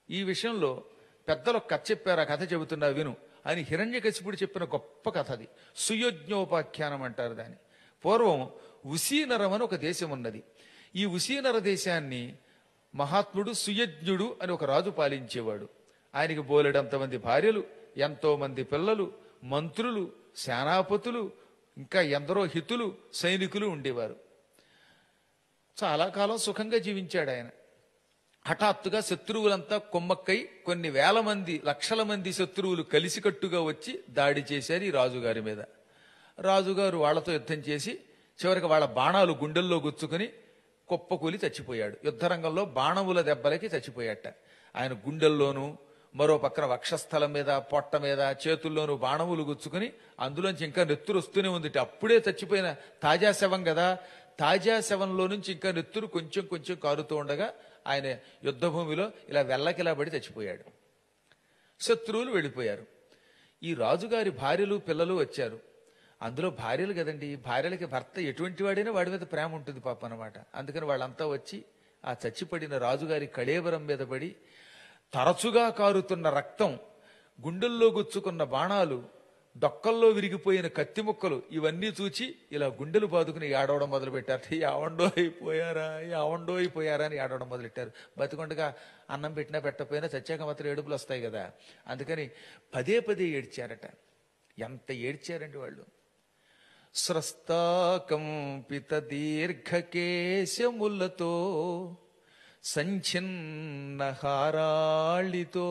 ఈ విషయంలో పెద్దలు ఒక కథ చెప్పారు ఆ కథ చెబుతున్నా విను అని హిరణ్యకశిపుడు చెప్పిన గొప్ప కథ అది సుయోజ్ఞోపాఖ్యానం అంటారు దాన్ని పూర్వం ఉసీనరం అని ఒక దేశం ఉన్నది ఈ ఉసీనర దేశాన్ని మహాత్ముడు సుయజ్ఞుడు అని ఒక రాజు పాలించేవాడు ఆయనకి బోలెడంతమంది భార్యలు ఎంతో మంది పిల్లలు మంత్రులు సేనాపతులు ఇంకా ఎందరో హితులు సైనికులు ఉండేవారు చాలా కాలం సుఖంగా జీవించాడు ఆయన హఠాత్తుగా శత్రువులంతా కొమ్మక్కై కొన్ని వేల మంది లక్షల మంది శత్రువులు కలిసికట్టుగా వచ్చి దాడి చేశారు ఈ రాజుగారి మీద రాజుగారు వాళ్ళతో యుద్ధం చేసి చివరికి వాళ్ళ బాణాలు గుండెల్లో గుచ్చుకుని కుప్పకూలి చచ్చిపోయాడు యుద్ధరంగంలో బాణముల దెబ్బలకి చచ్చిపోయాట ఆయన గుండెల్లోనూ మరో పక్కన వక్షస్థలం మీద పొట్ట మీద చేతుల్లోనూ బాణములు గుచ్చుకుని అందులోంచి ఇంకా నెత్తురు వస్తూనే ఉంది అప్పుడే చచ్చిపోయిన తాజా శవం కదా తాజా శవంలో నుంచి ఇంకా నెత్తురు కొంచెం కొంచెం కారుతూ ఉండగా ఆయన యుద్ధభూమిలో ఇలా వెల్లకిలా పడి చచ్చిపోయాడు శత్రువులు వెళ్ళిపోయారు ఈ రాజుగారి భార్యలు పిల్లలు వచ్చారు అందులో భార్యలు కదండి భార్యలకి భర్త ఎటువంటి వాడైనా వాడి మీద ప్రేమ ఉంటుంది పాప అనమాట అందుకని వాళ్ళంతా వచ్చి ఆ చచ్చిపడిన రాజుగారి కళేబరం మీద పడి తరచుగా కారుతున్న రక్తం గుండెల్లో గుచ్చుకున్న బాణాలు డొక్కల్లో విరిగిపోయిన కత్తి ముక్కలు ఇవన్నీ చూచి ఇలా గుండెలు బాదుకుని ఏడవడం మొదలుపెట్టారు యావండో అయిపోయారా యావండో అయిపోయారా అని ఏడవడం మొదలెట్టారు బతికొండగా అన్నం పెట్టినా పెట్టకపోయినా చచ్చాక మాత్రం ఏడుపులు వస్తాయి కదా అందుకని పదే పదే ఏడ్చారట ఎంత ఏడ్చారండి వాళ్ళు స్రస్తాకంపిత దీర్ఘకేశములతో సంచిన్న హారాళితో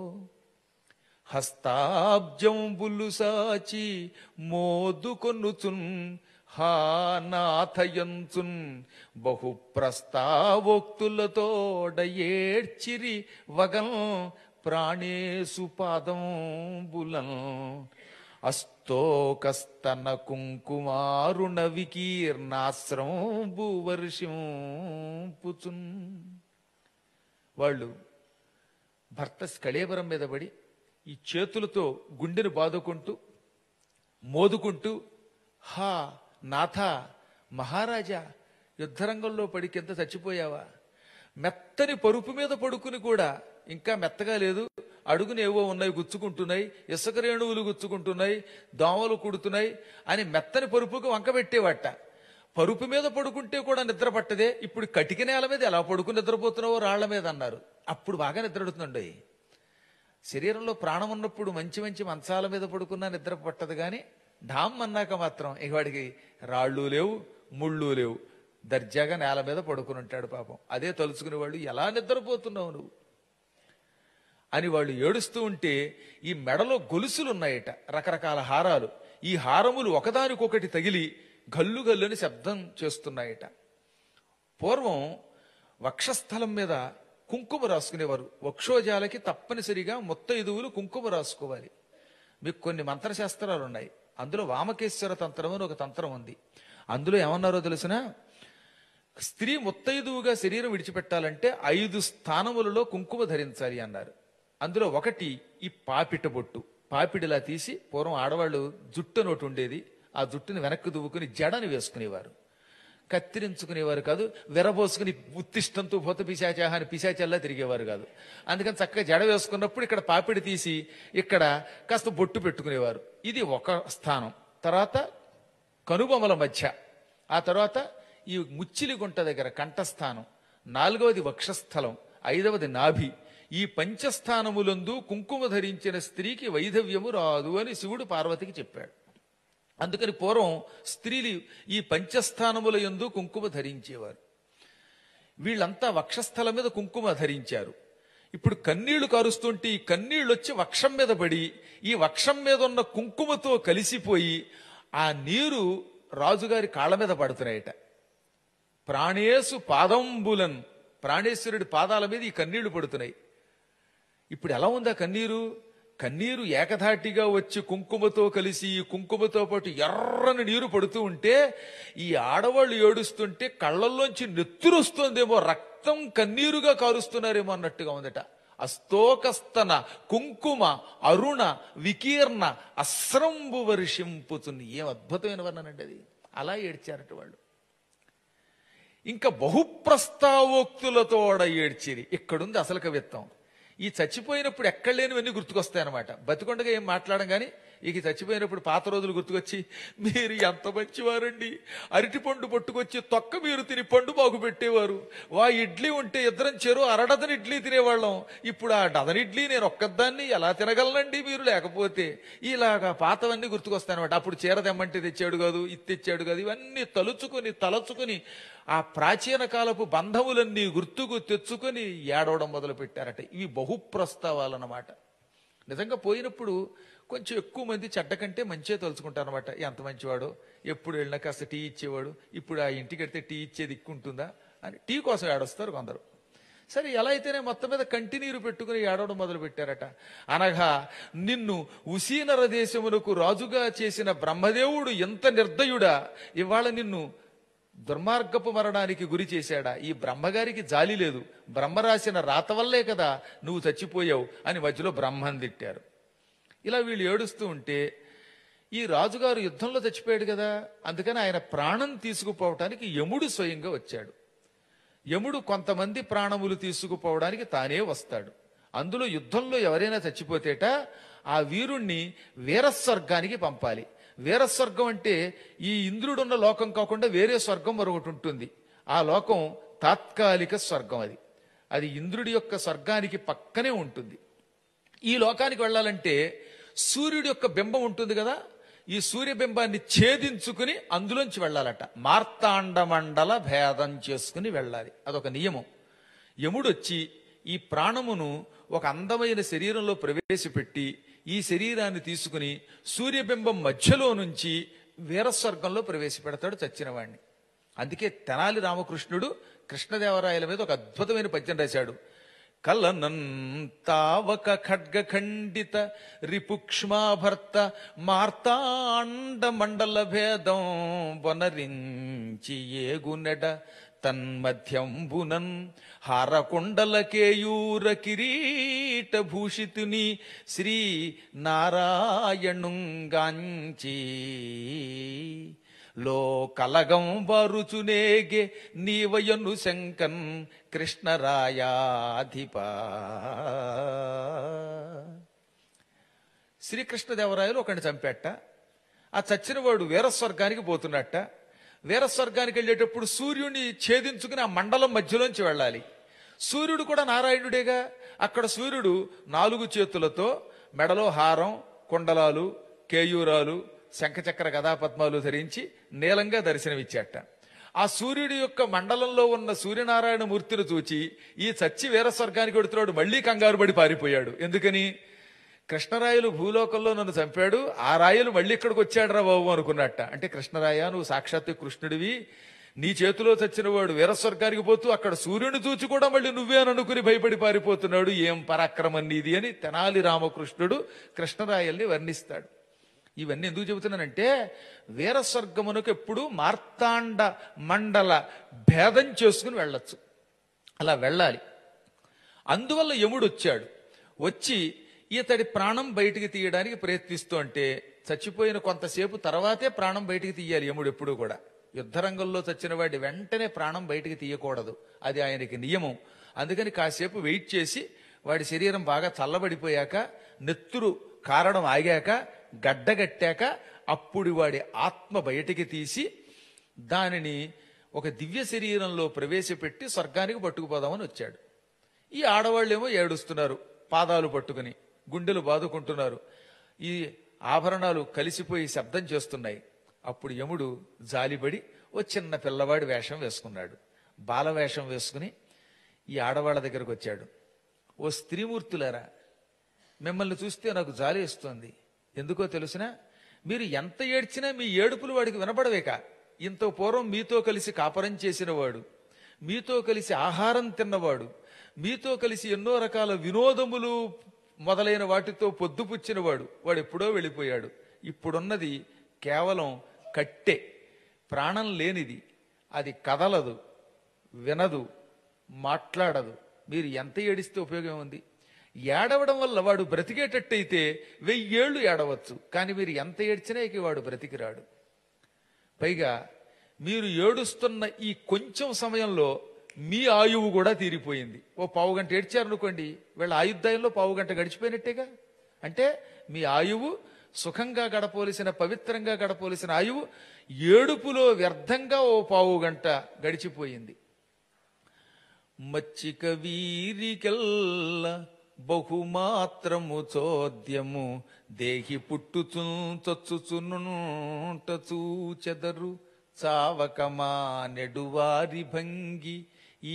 హస్తాబ్జంబులు సాచి మోదుకొనుచున్ హా నాథయంచున్ బహు ప్రస్తావోక్తులతోడ ఏడ్చిరి వగం ప్రాణేసు పాదంబులం అస్తోకస్తన కుంకుమారుణ వికీర్ణాశ్రంబు వర్షింపుచున్ వాళ్ళు భర్త కళేబరం మీద పడి ఈ చేతులతో గుండెను బాదుకుంటూ మోదుకుంటూ హా నాథ మహారాజా యుద్ధరంగంలో పడి కింద చచ్చిపోయావా మెత్తని పరుపు మీద పడుకుని కూడా ఇంకా మెత్తగా లేదు అడుగుని ఏవో ఉన్నాయి గుచ్చుకుంటున్నాయి ఇసుక రేణువులు గుచ్చుకుంటున్నాయి దోమలు కుడుతున్నాయి అని మెత్తని పరుపుకు వంక పెట్టేవట పరుపు మీద పడుకుంటే కూడా నిద్ర పట్టదే ఇప్పుడు కటిక నేల మీద ఎలా పడుకుని నిద్రపోతున్నావో రాళ్ల మీద అన్నారు అప్పుడు బాగా నిద్రడుతుందండి శరీరంలో ప్రాణం ఉన్నప్పుడు మంచి మంచి మంచాల మీద పడుకున్నా నిద్ర పట్టదు కానీ ఢామ్ అన్నాక మాత్రం ఇక వాడికి రాళ్ళు లేవు ముళ్ళు లేవు దర్జాగా నేల మీద పడుకుని ఉంటాడు పాపం అదే తలుచుకునే వాళ్ళు ఎలా నిద్రపోతున్నావు నువ్వు అని వాళ్ళు ఏడుస్తూ ఉంటే ఈ మెడలో గొలుసులు ఉన్నాయట రకరకాల హారాలు ఈ హారములు ఒకదానికొకటి తగిలి గల్లు గల్లుని శబ్దం చేస్తున్నాయట పూర్వం వక్షస్థలం మీద కుంకుమ రాసుకునేవారు వక్షోజాలకి తప్పనిసరిగా మొత్తైదువులు కుంకుమ రాసుకోవాలి మీకు కొన్ని మంత్రశాస్త్రాలు ఉన్నాయి అందులో వామకేశ్వర తంత్రం అని ఒక తంత్రం ఉంది అందులో ఏమన్నారో తెలిసిన స్త్రీ ముత్తైదువుగా శరీరం విడిచిపెట్టాలంటే ఐదు స్థానములలో కుంకుమ ధరించాలి అన్నారు అందులో ఒకటి ఈ పాపిట బొట్టు పాపిడిలా తీసి పూర్వం ఆడవాళ్ళు జుట్టు నోటు ఉండేది ఆ జుట్టుని వెనక్కి దువ్వుకుని జడని వేసుకునేవారు కత్తిరించుకునేవారు కాదు విరబోసుకుని ఉత్తిష్టంతో భూత పిశాచాహ అని పిశాచల్లా తిరిగేవారు కాదు అందుకని చక్కగా జడ వేసుకున్నప్పుడు ఇక్కడ పాపిడి తీసి ఇక్కడ కాస్త బొట్టు పెట్టుకునేవారు ఇది ఒక స్థానం తర్వాత కనుబొమల మధ్య ఆ తర్వాత ఈ ముచ్చిలి గుంట దగ్గర కంఠస్థానం నాలుగవది వక్షస్థలం ఐదవది నాభి ఈ పంచస్థానములందు కుంకుమ ధరించిన స్త్రీకి వైధవ్యము రాదు అని శివుడు పార్వతికి చెప్పాడు అందుకని పూర్వం స్త్రీలు ఈ పంచస్థానముల యందు కుంకుమ ధరించేవారు వీళ్ళంతా వక్షస్థలం మీద కుంకుమ ధరించారు ఇప్పుడు కన్నీళ్లు కారుస్తుంటే ఈ కన్నీళ్ళు వచ్చి వక్షం మీద పడి ఈ వక్షం మీద ఉన్న కుంకుమతో కలిసిపోయి ఆ నీరు రాజుగారి కాళ్ళ మీద పడుతున్నాయట ప్రాణేశు పాదంబులన్ ప్రాణేశ్వరుడి పాదాల మీద ఈ కన్నీళ్లు పడుతున్నాయి ఇప్పుడు ఎలా ఉందా కన్నీరు కన్నీరు ఏకధాటిగా వచ్చి కుంకుమతో కలిసి ఈ కుంకుమతో పాటు ఎర్రని నీరు పడుతూ ఉంటే ఈ ఆడవాళ్ళు ఏడుస్తుంటే కళ్ళల్లోంచి నెత్తురు వస్తుందేమో రక్తం కన్నీరుగా కారుస్తున్నారేమో అన్నట్టుగా ఉందట అస్తోకస్తన కుంకుమ అరుణ వికీర్ణ అస్రంబు వర్షింపుతుంది ఏం అద్భుతమైన వర్ణనండి అది అలా ఏడ్చారట వాళ్ళు ఇంకా బహుప్రస్తావోక్తులతోడ ఏడ్చిరి ఇక్కడుంది అసలు కవిత్వం ఈ చచ్చిపోయినప్పుడు ఎక్కడ లేనివన్నీ గుర్తుకొస్తాయి అనమాట బతికొండగా ఏం మాట్లాడడం కానీ ఇక చచ్చిపోయినప్పుడు పాత రోజులు గుర్తుకొచ్చి మీరు ఎంత మంచివారండి అరటి పండు పట్టుకొచ్చి తొక్క మీరు తిని పండు మాకు పెట్టేవారు వా ఇడ్లీ ఉంటే ఇద్దరం చెరు అరడదని ఇడ్లీ తినేవాళ్ళం ఇప్పుడు ఆ డజన్ ఇడ్లీ నేను ఒక్కదాన్ని ఎలా తినగలనండి మీరు లేకపోతే ఇలాగా పాతవన్నీ గుర్తుకొస్తాయన్నమాట అప్పుడు చీర తెమ్మంటే తెచ్చాడు కాదు ఇది తెచ్చాడు కాదు ఇవన్నీ తలుచుకొని తలచుకొని ఆ ప్రాచీన కాలపు బంధములన్నీ గుర్తుకు తెచ్చుకొని ఏడవడం మొదలు పెట్టారట ఇవి బహుప్రస్తావాలన్నమాట నిజంగా పోయినప్పుడు కొంచెం ఎక్కువ మంది చెడ్డ కంటే మంచిగా తలుచుకుంటారు అనమాట ఎంత మంచివాడో ఎప్పుడు వెళ్ళినా కాస్త టీ ఇచ్చేవాడు ఇప్పుడు ఆ ఇంటికి వెళ్తే టీ ఇచ్చేది ఇక్కుంటుందా అని టీ కోసం ఏడొస్తారు కొందరు సరే ఎలా అయితేనే మొత్తం మీద కంటినీరు పెట్టుకుని ఏడవడం మొదలు పెట్టారట అనగా నిన్ను ఉసీనర దేశమునకు రాజుగా చేసిన బ్రహ్మదేవుడు ఎంత నిర్దయుడా ఇవాళ నిన్ను దుర్మార్గపు మరణానికి గురి చేశాడా ఈ బ్రహ్మగారికి జాలి లేదు బ్రహ్మ రాసిన రాత వల్లే కదా నువ్వు చచ్చిపోయావు అని మధ్యలో బ్రహ్మని తిట్టారు ఇలా వీళ్ళు ఏడుస్తూ ఉంటే ఈ రాజుగారు యుద్ధంలో చచ్చిపోయాడు కదా అందుకని ఆయన ప్రాణం తీసుకుపోవటానికి యముడు స్వయంగా వచ్చాడు యముడు కొంతమంది ప్రాణములు తీసుకుపోవడానికి తానే వస్తాడు అందులో యుద్ధంలో ఎవరైనా చచ్చిపోతేట ఆ వీరుణ్ణి వీరస్వర్గానికి పంపాలి వీరస్వర్గం అంటే ఈ ఇంద్రుడున్న లోకం కాకుండా వేరే స్వర్గం మరొకటి ఉంటుంది ఆ లోకం తాత్కాలిక స్వర్గం అది అది ఇంద్రుడి యొక్క స్వర్గానికి పక్కనే ఉంటుంది ఈ లోకానికి వెళ్ళాలంటే సూర్యుడి యొక్క బింబం ఉంటుంది కదా ఈ సూర్యబింబాన్ని ఛేదించుకుని అందులోంచి వెళ్ళాలట మార్తాండ మండల భేదం చేసుకుని వెళ్ళాలి అదొక నియమం యముడొచ్చి ఈ ప్రాణమును ఒక అందమైన శరీరంలో ప్రవేశపెట్టి ఈ శరీరాన్ని తీసుకుని సూర్యబింబం మధ్యలో నుంచి వీరస్వర్గంలో ప్రవేశపెడతాడు చచ్చిన వాణ్ణి అందుకే తెనాలి రామకృష్ణుడు కృష్ణదేవరాయల మీద ఒక అద్భుతమైన పద్యం రాశాడు కలనంతావక ఖడ్గ ఖండిత రిపుక్ష్మాభర్త మార్తాండ మండల భేదం వనరించి ఏగునెడ తన్మధ్యంబునన్ హారకొండల కేయూర కిరీట భూషితుని శ్రీ నారాయణుంగాంచి లో కలగం వరుచునేగే నీవయను శంకన్ కృష్ణరాయాధిప శ్రీకృష్ణదేవరాయలు ఒకడిని చంపేట ఆ చచ్చినవాడు వీరస్వర్గానికి పోతున్నట్ట వీరస్వర్గానికి వెళ్ళేటప్పుడు సూర్యుడిని ఛేదించుకుని ఆ మండలం మధ్యలోంచి వెళ్ళాలి సూర్యుడు కూడా నారాయణుడేగా అక్కడ సూర్యుడు నాలుగు చేతులతో మెడలో హారం కుండలాలు కేయూరాలు శంఖచక్ర గదాపద్మాలు ధరించి నీలంగా దర్శనమిచ్చాట ఆ సూర్యుడి యొక్క మండలంలో ఉన్న సూర్యనారాయణ మూర్తిని చూచి ఈ చచ్చి వీరస్వర్గానికి వెడుతున్నాడు మళ్ళీ కంగారు పడి పారిపోయాడు ఎందుకని కృష్ణరాయలు భూలోకంలో నన్ను చంపాడు ఆ రాయలు మళ్ళీ ఇక్కడికి వచ్చాడరా బాబు అనుకున్నట్ట అంటే కృష్ణరాయ నువ్వు సాక్షాత్తు కృష్ణుడివి నీ చేతిలో చచ్చిన వాడు వీరస్వర్గానికి పోతూ అక్కడ సూర్యుని చూచి కూడా మళ్ళీ నువ్వే అని అనుకుని భయపడి పారిపోతున్నాడు ఏం పరాక్రమం నీది అని తెనాలి రామకృష్ణుడు కృష్ణరాయల్ని వర్ణిస్తాడు ఇవన్నీ ఎందుకు చెబుతున్నానంటే వీరస్వర్గమునకు ఎప్పుడు మార్తాండ మండల భేదం చేసుకుని వెళ్ళొచ్చు అలా వెళ్ళాలి అందువల్ల యముడు వచ్చాడు వచ్చి ఇతడి ప్రాణం బయటికి తీయడానికి ప్రయత్నిస్తూ అంటే చచ్చిపోయిన కొంతసేపు తర్వాతే ప్రాణం బయటికి తీయాలి యముడు ఎప్పుడు కూడా యుద్ధరంగంలో చచ్చిన వాడి వెంటనే ప్రాణం బయటికి తీయకూడదు అది ఆయనకి నియమం అందుకని కాసేపు వెయిట్ చేసి వాడి శరీరం బాగా చల్లబడిపోయాక నెత్తురు కారడం ఆగాక గడ్డగట్టాక అప్పుడు వాడి ఆత్మ బయటికి తీసి దానిని ఒక దివ్య శరీరంలో ప్రవేశపెట్టి స్వర్గానికి పట్టుకుపోదామని వచ్చాడు ఈ ఆడవాళ్ళేమో ఏడుస్తున్నారు పాదాలు పట్టుకుని గుండెలు బాదుకుంటున్నారు ఈ ఆభరణాలు కలిసిపోయి శబ్దం చేస్తున్నాయి అప్పుడు యముడు జాలిపడి ఓ చిన్న పిల్లవాడి వేషం వేసుకున్నాడు బాల వేషం వేసుకుని ఈ ఆడవాళ్ళ దగ్గరకు వచ్చాడు ఓ స్త్రీమూర్తులారా మిమ్మల్ని చూస్తే నాకు జాలి ఇస్తోంది ఎందుకో తెలుసునా మీరు ఎంత ఏడ్చినా మీ ఏడుపులు వాడికి వినపడవేక ఇంత పూర్వం మీతో కలిసి కాపరం చేసినవాడు మీతో కలిసి ఆహారం తిన్నవాడు మీతో కలిసి ఎన్నో రకాల వినోదములు మొదలైన వాటితో పొద్దుపుచ్చినవాడు వాడు ఎప్పుడో వెళ్ళిపోయాడు ఇప్పుడున్నది కేవలం కట్టె ప్రాణం లేనిది అది కదలదు వినదు మాట్లాడదు మీరు ఎంత ఏడిస్తే ఉపయోగం ఉంది ఏడవడం వల్ల వాడు బ్రతికేటట్టయితే వెయ్యేళ్లు ఏడవచ్చు కానీ మీరు ఎంత ఏడ్చినా ఇక వాడు బ్రతికిరాడు పైగా మీరు ఏడుస్తున్న ఈ కొంచెం సమయంలో మీ ఆయువు కూడా తీరిపోయింది ఓ పావు గంట ఏడ్చారనుకోండి వీళ్ళ ఆయుద్ధాయంలో పావు గంట గడిచిపోయినట్టేగా అంటే మీ ఆయువు సుఖంగా గడపోలసిన పవిత్రంగా గడపోలసిన ఆయువు ఏడుపులో వ్యర్థంగా ఓ పావు గంట గడిచిపోయింది మచ్చిక వీరికెల్ల బహుమాత్రము చోద్యము దేహి పుట్టుచు చొచ్చుచునుట చూచెదరు చావకమా నెడువారి భంగి ఈ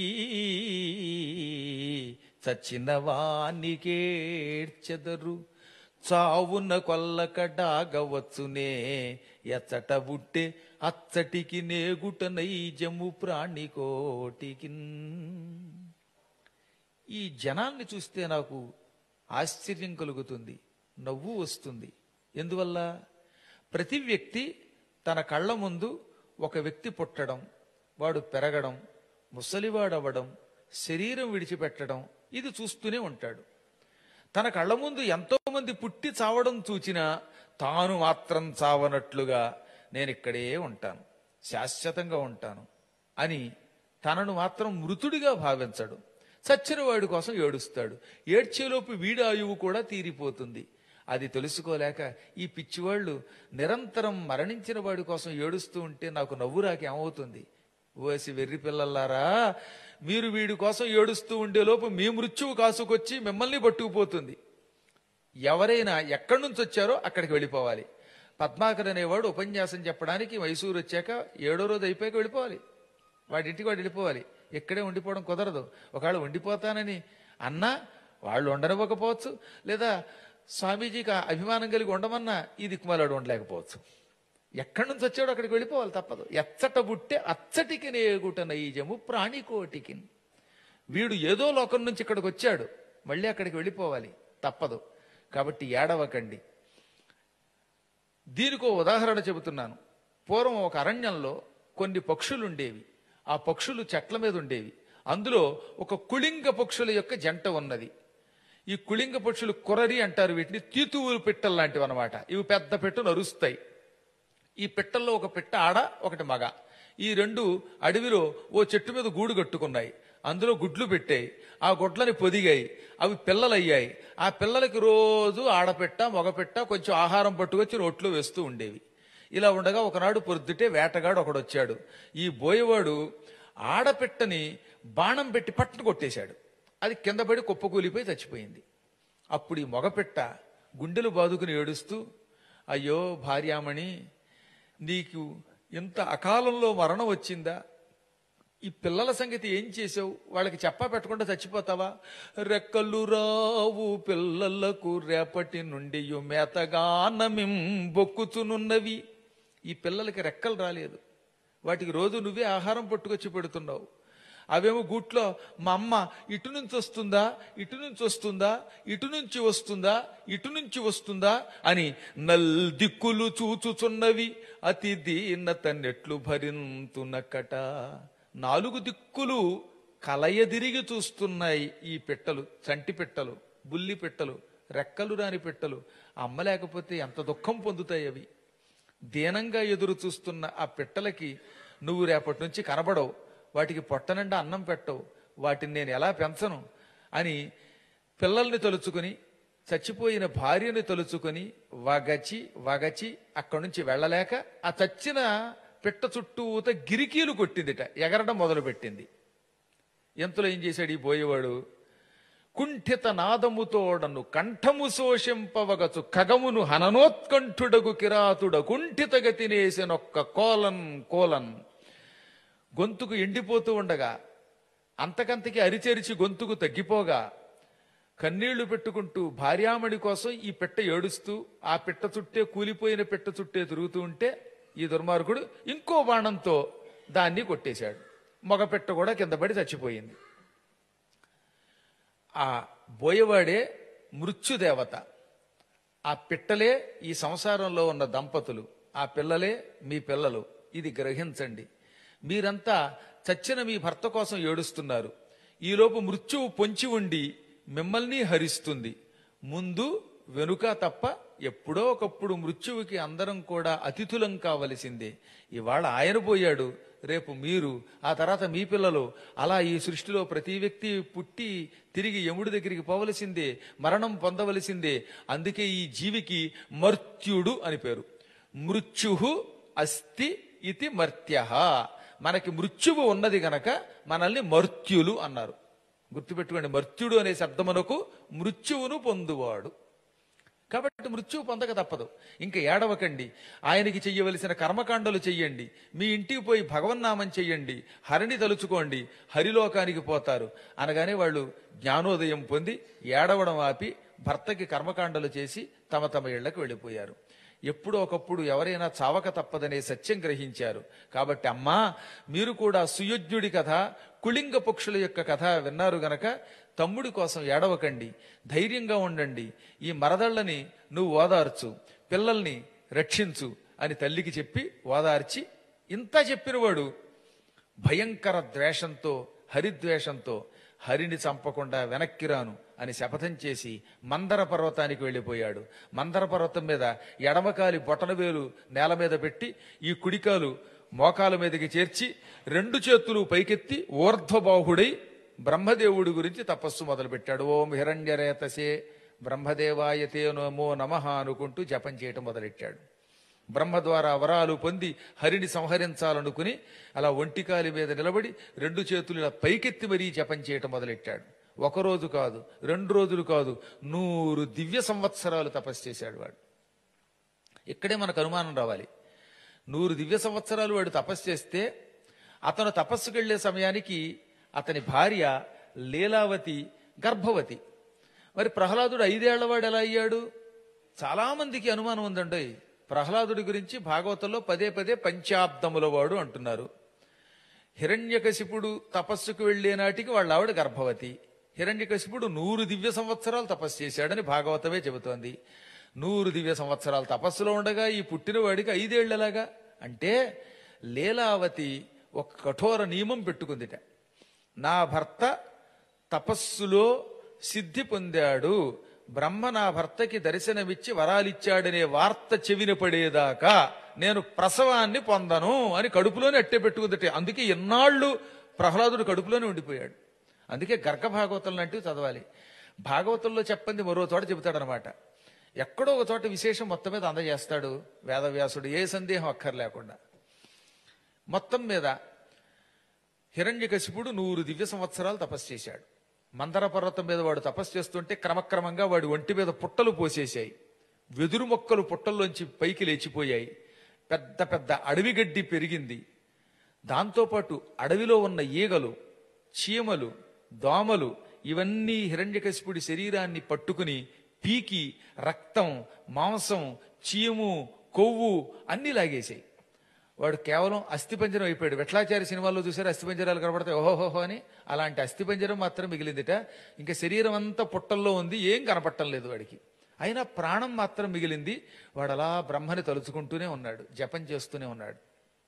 చచ్చిన వానికేడ్చెదరు చావున కొల్లకడాగవచ్చునే ఎచ్చట బుట్టే అచ్చటికి నేగుట నైజము ప్రాణికోటికిన్ ఈ జనాల్ని చూస్తే నాకు ఆశ్చర్యం కలుగుతుంది నవ్వు వస్తుంది ఎందువల్ల ప్రతి వ్యక్తి తన కళ్ళ ముందు ఒక వ్యక్తి పుట్టడం వాడు పెరగడం ముసలివాడవడం శరీరం విడిచిపెట్టడం ఇది చూస్తూనే ఉంటాడు తన కళ్ళ ముందు ఎంతో మంది పుట్టి చావడం చూచినా తాను మాత్రం చావనట్లుగా నేను ఇక్కడే ఉంటాను శాశ్వతంగా ఉంటాను అని తనను మాత్రం మృతుడిగా భావించడు చచ్చిన వాడి కోసం ఏడుస్తాడు ఏడ్చేలోపు వీడి ఆయువు కూడా తీరిపోతుంది అది తెలుసుకోలేక ఈ పిచ్చివాళ్ళు నిరంతరం మరణించిన వాడి కోసం ఏడుస్తూ ఉంటే నాకు నవ్వు రాక ఏమవుతుంది ఓసి వెర్రి పిల్లలారా మీరు వీడి కోసం ఏడుస్తూ ఉండేలోపు మీ మృత్యువు కాసుకొచ్చి మిమ్మల్ని పట్టుకుపోతుంది ఎవరైనా ఎక్కడి నుంచి వచ్చారో అక్కడికి వెళ్ళిపోవాలి పద్మాకర్ అనేవాడు ఉపన్యాసం చెప్పడానికి మైసూరు వచ్చాక ఏడో రోజు అయిపోయాక వెళ్ళిపోవాలి వాడింటికి వాడు వెళ్ళిపోవాలి ఇక్కడే ఉండిపోవడం కుదరదు ఒకవేళ ఉండిపోతానని అన్నా వాళ్ళు ఉండనివ్వకపోవచ్చు లేదా స్వామీజీకి ఆ అభిమానం కలిగి ఉండమన్నా ఈ దిక్కుమాలాడు ఉండలేకపోవచ్చు ఎక్కడి నుంచి వచ్చాడో అక్కడికి వెళ్ళిపోవాలి తప్పదు ఎచ్చట బుట్టే అచ్చటికి నేగుట నైజము ప్రాణికోటికి వీడు ఏదో లోకం నుంచి ఇక్కడికి వచ్చాడు మళ్ళీ అక్కడికి వెళ్ళిపోవాలి తప్పదు కాబట్టి ఏడవకండి దీనికో ఉదాహరణ చెబుతున్నాను పూర్వం ఒక అరణ్యంలో కొన్ని పక్షులు ఉండేవి ఆ పక్షులు చెట్ల మీద ఉండేవి అందులో ఒక కుళింగ పక్షుల యొక్క జంట ఉన్నది ఈ కుళింగ పక్షులు కొరరి అంటారు వీటిని తీతువులు పిట్టలు లాంటివి అనమాట ఇవి పెద్ద పెట్టు నరుస్తాయి ఈ పిట్టల్లో ఒక పిట్ట ఆడ ఒకటి మగ ఈ రెండు అడవిలో ఓ చెట్టు మీద గూడు కట్టుకున్నాయి అందులో గుడ్లు పెట్టాయి ఆ గుడ్లని పొదిగాయి అవి పిల్లలయ్యాయి ఆ పిల్లలకి రోజు ఆడపిట్ట మగపిట్ట కొంచెం ఆహారం పట్టుకొచ్చి నోట్లో వేస్తూ ఉండేవి ఇలా ఉండగా ఒకనాడు పొద్దుటే వేటగాడు ఒకడు వచ్చాడు ఈ బోయవాడు ఆడపిట్టని బాణం పెట్టి పట్టును కొట్టేశాడు అది కింద పడి కుప్పకూలిపోయి చచ్చిపోయింది అప్పుడు ఈ మగపిట్ట గుండెలు బాదుకుని ఏడుస్తూ అయ్యో భార్యామణి నీకు ఇంత అకాలంలో మరణం వచ్చిందా ఈ పిల్లల సంగతి ఏం చేసావు వాళ్ళకి చెప్పా పెట్టకుండా చచ్చిపోతావా రెక్కలు రావు పిల్లలకు రేపటి నుండి మేతగానమిం బొక్కుతునున్నవి ఈ పిల్లలకి రెక్కలు రాలేదు వాటికి రోజు నువ్వే ఆహారం పట్టుకొచ్చి పెడుతున్నావు అవేమో గూట్లో మా అమ్మ ఇటు నుంచి వస్తుందా ఇటు నుంచి వస్తుందా ఇటు నుంచి వస్తుందా ఇటు నుంచి వస్తుందా అని నల్దిక్కులు చూచుచున్నవి అతి దీనత నెట్లు భరింతునకట నాలుగు దిక్కులు కలయదిరిగి చూస్తున్నాయి ఈ పిట్టలు చంటి పిట్టలు బుల్లి పిట్టలు రెక్కలు రాని పిట్టలు అమ్మ లేకపోతే ఎంత దుఃఖం పొందుతాయి అవి దీనంగా ఎదురు చూస్తున్న ఆ పిట్టలకి నువ్వు రేపటి నుంచి కనబడవు వాటికి పొట్టనిండా అన్నం పెట్టవు వాటిని నేను ఎలా పెంచను అని పిల్లల్ని తలుచుకుని చచ్చిపోయిన భార్యని తలుచుకుని వగచి వగచి అక్కడి నుంచి వెళ్ళలేక ఆ చచ్చిన పిట్ట చుట్టూత గిరికీలు కొట్టిందిట ఎగరడం మొదలుపెట్టింది ఎంతలో ఏం చేశాడు ఈ పోయేవాడు కుంఠిత నాదముతోడను కంఠము శోషింపవగచు ఖగమును హననోత్కంఠుడగు కిరాతుడ కుంఠిత గతినేసినొక్క కోలన్ కోలన్ గొంతుకు ఎండిపోతూ ఉండగా అంతకంతకి అరిచెరిచి గొంతుకు తగ్గిపోగా కన్నీళ్లు పెట్టుకుంటూ భార్యామణి కోసం ఈ పిట్ట ఏడుస్తూ ఆ పిట్ట చుట్టే కూలిపోయిన పిట్ట చుట్టే తిరుగుతూ ఉంటే ఈ దుర్మార్గుడు ఇంకో బాణంతో దాన్ని కొట్టేశాడు మగ పిట్ట కూడా కింద పడి చచ్చిపోయింది ఆ బోయవాడే మృత్యుదేవత ఆ పిట్టలే ఈ సంసారంలో ఉన్న దంపతులు ఆ పిల్లలే మీ పిల్లలు ఇది గ్రహించండి మీరంతా చచ్చిన మీ భర్త కోసం ఏడుస్తున్నారు ఈలోపు మృత్యువు పొంచి ఉండి మిమ్మల్ని హరిస్తుంది ముందు వెనుక తప్ప ఎప్పుడో ఒకప్పుడు మృత్యువుకి అందరం కూడా అతిథులం కావలసిందే ఇవాళ ఆయన పోయాడు రేపు మీరు ఆ తర్వాత మీ పిల్లలు అలా ఈ సృష్టిలో ప్రతి వ్యక్తి పుట్టి తిరిగి యముడి దగ్గరికి పోవలసిందే మరణం పొందవలసిందే అందుకే ఈ జీవికి మర్త్యుడు అని పేరు మృత్యు అస్తి ఇది మర్త్య మనకి మృత్యువు ఉన్నది గనక మనల్ని మర్త్యులు అన్నారు గుర్తుపెట్టుకోండి మర్త్యుడు అనే శబ్దమునకు మృత్యువును పొందువాడు కాబట్టి మృత్యువు పొందక తప్పదు ఇంకా ఏడవకండి ఆయనకి చెయ్యవలసిన కర్మకాండలు చెయ్యండి మీ ఇంటికి పోయి భగవన్నామం చెయ్యండి హరిని తలుచుకోండి హరిలోకానికి పోతారు అనగానే వాళ్ళు జ్ఞానోదయం పొంది ఏడవడం ఆపి భర్తకి కర్మకాండలు చేసి తమ తమ ఇళ్లకు వెళ్ళిపోయారు ఎప్పుడో ఒకప్పుడు ఎవరైనా చావక తప్పదనే సత్యం గ్రహించారు కాబట్టి అమ్మా మీరు కూడా సుయోజ్ఞుడి కథ కుళింగ పక్షుల యొక్క కథ విన్నారు గనక తమ్ముడి కోసం ఏడవకండి ధైర్యంగా ఉండండి ఈ మరదళ్ళని నువ్వు ఓదార్చు పిల్లల్ని రక్షించు అని తల్లికి చెప్పి ఓదార్చి ఇంత చెప్పినవాడు భయంకర ద్వేషంతో హరిద్వేషంతో హరిని చంపకుండా వెనక్కి రాను అని శపథం చేసి మందర పర్వతానికి వెళ్ళిపోయాడు మందర పర్వతం మీద ఎడమకాలి బొటనవేలు నేల మీద పెట్టి ఈ కుడికాలు మోకాల మీదకి చేర్చి రెండు చేతులు పైకెత్తి ఊర్ధ్వబాహుడై బ్రహ్మదేవుడి గురించి తపస్సు మొదలుపెట్టాడు ఓం హిరణ్యరేతసే బ్రహ్మదేవాయతే నమో నమః అనుకుంటూ జపం చేయటం మొదలెట్టాడు బ్రహ్మ ద్వారా వరాలు పొంది హరిని సంహరించాలనుకుని అలా ఒంటికాలి మీద నిలబడి రెండు చేతులు ఇలా పైకెత్తి మరీ జపం చేయటం మొదలెట్టాడు ఒక రోజు కాదు రెండు రోజులు కాదు నూరు దివ్య సంవత్సరాలు తపస్సు చేశాడు వాడు ఇక్కడే మనకు అనుమానం రావాలి నూరు దివ్య సంవత్సరాలు వాడు తపస్సు చేస్తే అతను తపస్సుకు వెళ్లే సమయానికి అతని భార్య లీలావతి గర్భవతి మరి ప్రహ్లాదుడు ఐదేళ్లవాడు ఎలా అయ్యాడు చాలా మందికి అనుమానం ఉందండి ప్రహ్లాదుడి గురించి భాగవతంలో పదే పదే పంచాబ్దముల వాడు అంటున్నారు హిరణ్యకశిపుడు తపస్సుకు వెళ్లే నాటికి వాళ్ళ ఆవిడ గర్భవతి హిరణ్యకశిపుడు నూరు దివ్య సంవత్సరాలు తపస్సు చేశాడని భాగవతమే చెబుతోంది నూరు దివ్య సంవత్సరాలు తపస్సులో ఉండగా ఈ పుట్టినవాడికి ఐదేళ్లలాగా అంటే లీలావతి ఒక కఠోర నియమం పెట్టుకుందిట నా భర్త తపస్సులో సిద్ధి పొందాడు బ్రహ్మ నా భర్తకి దర్శనమిచ్చి వరాలిచ్చాడనే వార్త చెవిన పడేదాకా నేను ప్రసవాన్ని పొందను అని కడుపులోనే అట్టే పెట్టుకుందట అందుకే ఎన్నాళ్ళు ప్రహ్లాదుడు కడుపులోనే ఉండిపోయాడు అందుకే గర్గ భాగవతం లాంటివి చదవాలి భాగవతంలో చెప్పంది మరో చోట చెబుతాడనమాట ఎక్కడో ఒక చోట విశేషం మొత్తం మీద అందజేస్తాడు వేదవ్యాసుడు ఏ సందేహం అక్కర్లేకుండా మొత్తం మీద హిరణ్యకశిపుడు నూరు దివ్య సంవత్సరాలు తపస్సు చేశాడు మందర పర్వతం మీద వాడు తపస్సు చేస్తుంటే క్రమక్రమంగా వాడి ఒంటి మీద పుట్టలు పోసేశాయి వెదురు మొక్కలు పుట్టల్లోంచి పైకి లేచిపోయాయి పెద్ద పెద్ద అడవి గడ్డి పెరిగింది దాంతోపాటు అడవిలో ఉన్న ఈగలు చీమలు దోమలు ఇవన్నీ హిరణ్యకశిపుడి శరీరాన్ని పట్టుకుని పీకి రక్తం మాంసం చీము కొవ్వు అన్ని లాగేశాయి వాడు కేవలం అస్థిపంజరం అయిపోయాడు వెట్లాచారి సినిమాల్లో చూసారు అస్థిపంజరాలు కనబడతాయి ఓహోహో అని అలాంటి అస్థిపంజరం మాత్రం మిగిలిందిట ఇంకా శరీరం అంతా పుట్టల్లో ఉంది ఏం కనపట్టం లేదు వాడికి అయినా ప్రాణం మాత్రం మిగిలింది వాడు అలా బ్రహ్మని తలుచుకుంటూనే ఉన్నాడు జపం చేస్తూనే ఉన్నాడు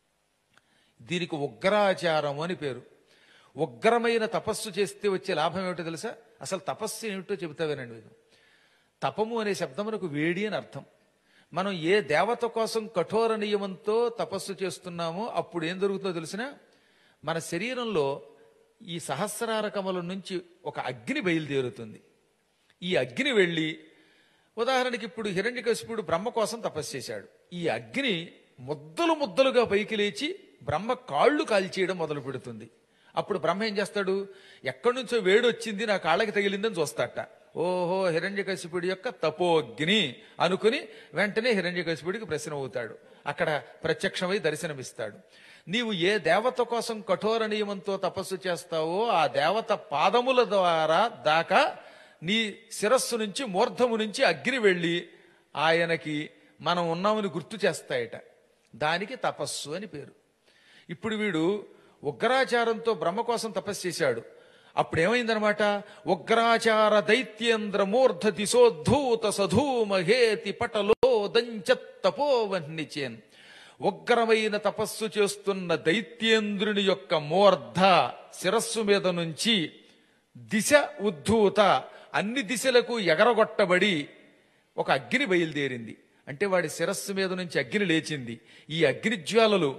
దీనికి ఉగ్రాచారం అని పేరు ఉగ్రమైన తపస్సు చేస్తే వచ్చే లాభం ఏమిటో తెలుసా అసలు తపస్సు ఏమిటో చెబుతావేనండి మీరు తపము అనే శబ్దమునకు వేడి అని అర్థం మనం ఏ దేవత కోసం కఠోర నియమంతో తపస్సు చేస్తున్నామో అప్పుడు ఏం జరుగుతుందో తెలిసిన మన శరీరంలో ఈ సహస్రార కమలం నుంచి ఒక అగ్ని బయలుదేరుతుంది ఈ అగ్ని వెళ్ళి ఉదాహరణకి ఇప్పుడు హిరణ్యకశిపుడు బ్రహ్మ కోసం తపస్సు చేశాడు ఈ అగ్ని ముద్దలు ముద్దలుగా పైకి లేచి బ్రహ్మ కాళ్ళు కాల్చేయడం మొదలు పెడుతుంది అప్పుడు బ్రహ్మ ఏం చేస్తాడు ఎక్కడి నుంచో వేడి వచ్చింది నా కాళ్ళకి తగిలిందని చూస్తాట ఓహో హిరణ్యకశిపుడి యొక్క తపోగ్ని అనుకుని వెంటనే హిరణ్యకశిపుడికి ప్రశ్న అవుతాడు అక్కడ ప్రత్యక్షమై దర్శనమిస్తాడు నీవు ఏ దేవత కోసం కఠోర నియమంతో తపస్సు చేస్తావో ఆ దేవత పాదముల ద్వారా దాకా నీ శిరస్సు నుంచి మూర్ధము నుంచి అగ్ని వెళ్ళి ఆయనకి మనం ఉన్నామని గుర్తు చేస్తాయట దానికి తపస్సు అని పేరు ఇప్పుడు వీడు ఉగ్రాచారంతో బ్రహ్మ కోసం తపస్సు చేశాడు అప్పుడు ఏమైందనమాట ఉగ్రాచార దైత్యేంద్ర మూర్ధ దిశోద్ధూత సధూమహేతి పటలో దంచత్తపోవన్నిచేన్ ఉగ్రమైన తపస్సు చేస్తున్న దైత్యేంద్రుని యొక్క మూర్ధ శిరస్సు మీద నుంచి దిశ ఉద్ధూత అన్ని దిశలకు ఎగరగొట్టబడి ఒక అగ్ని బయలుదేరింది అంటే వాడి శిరస్సు మీద నుంచి అగ్ని లేచింది ఈ అగ్ని జ్వాలలు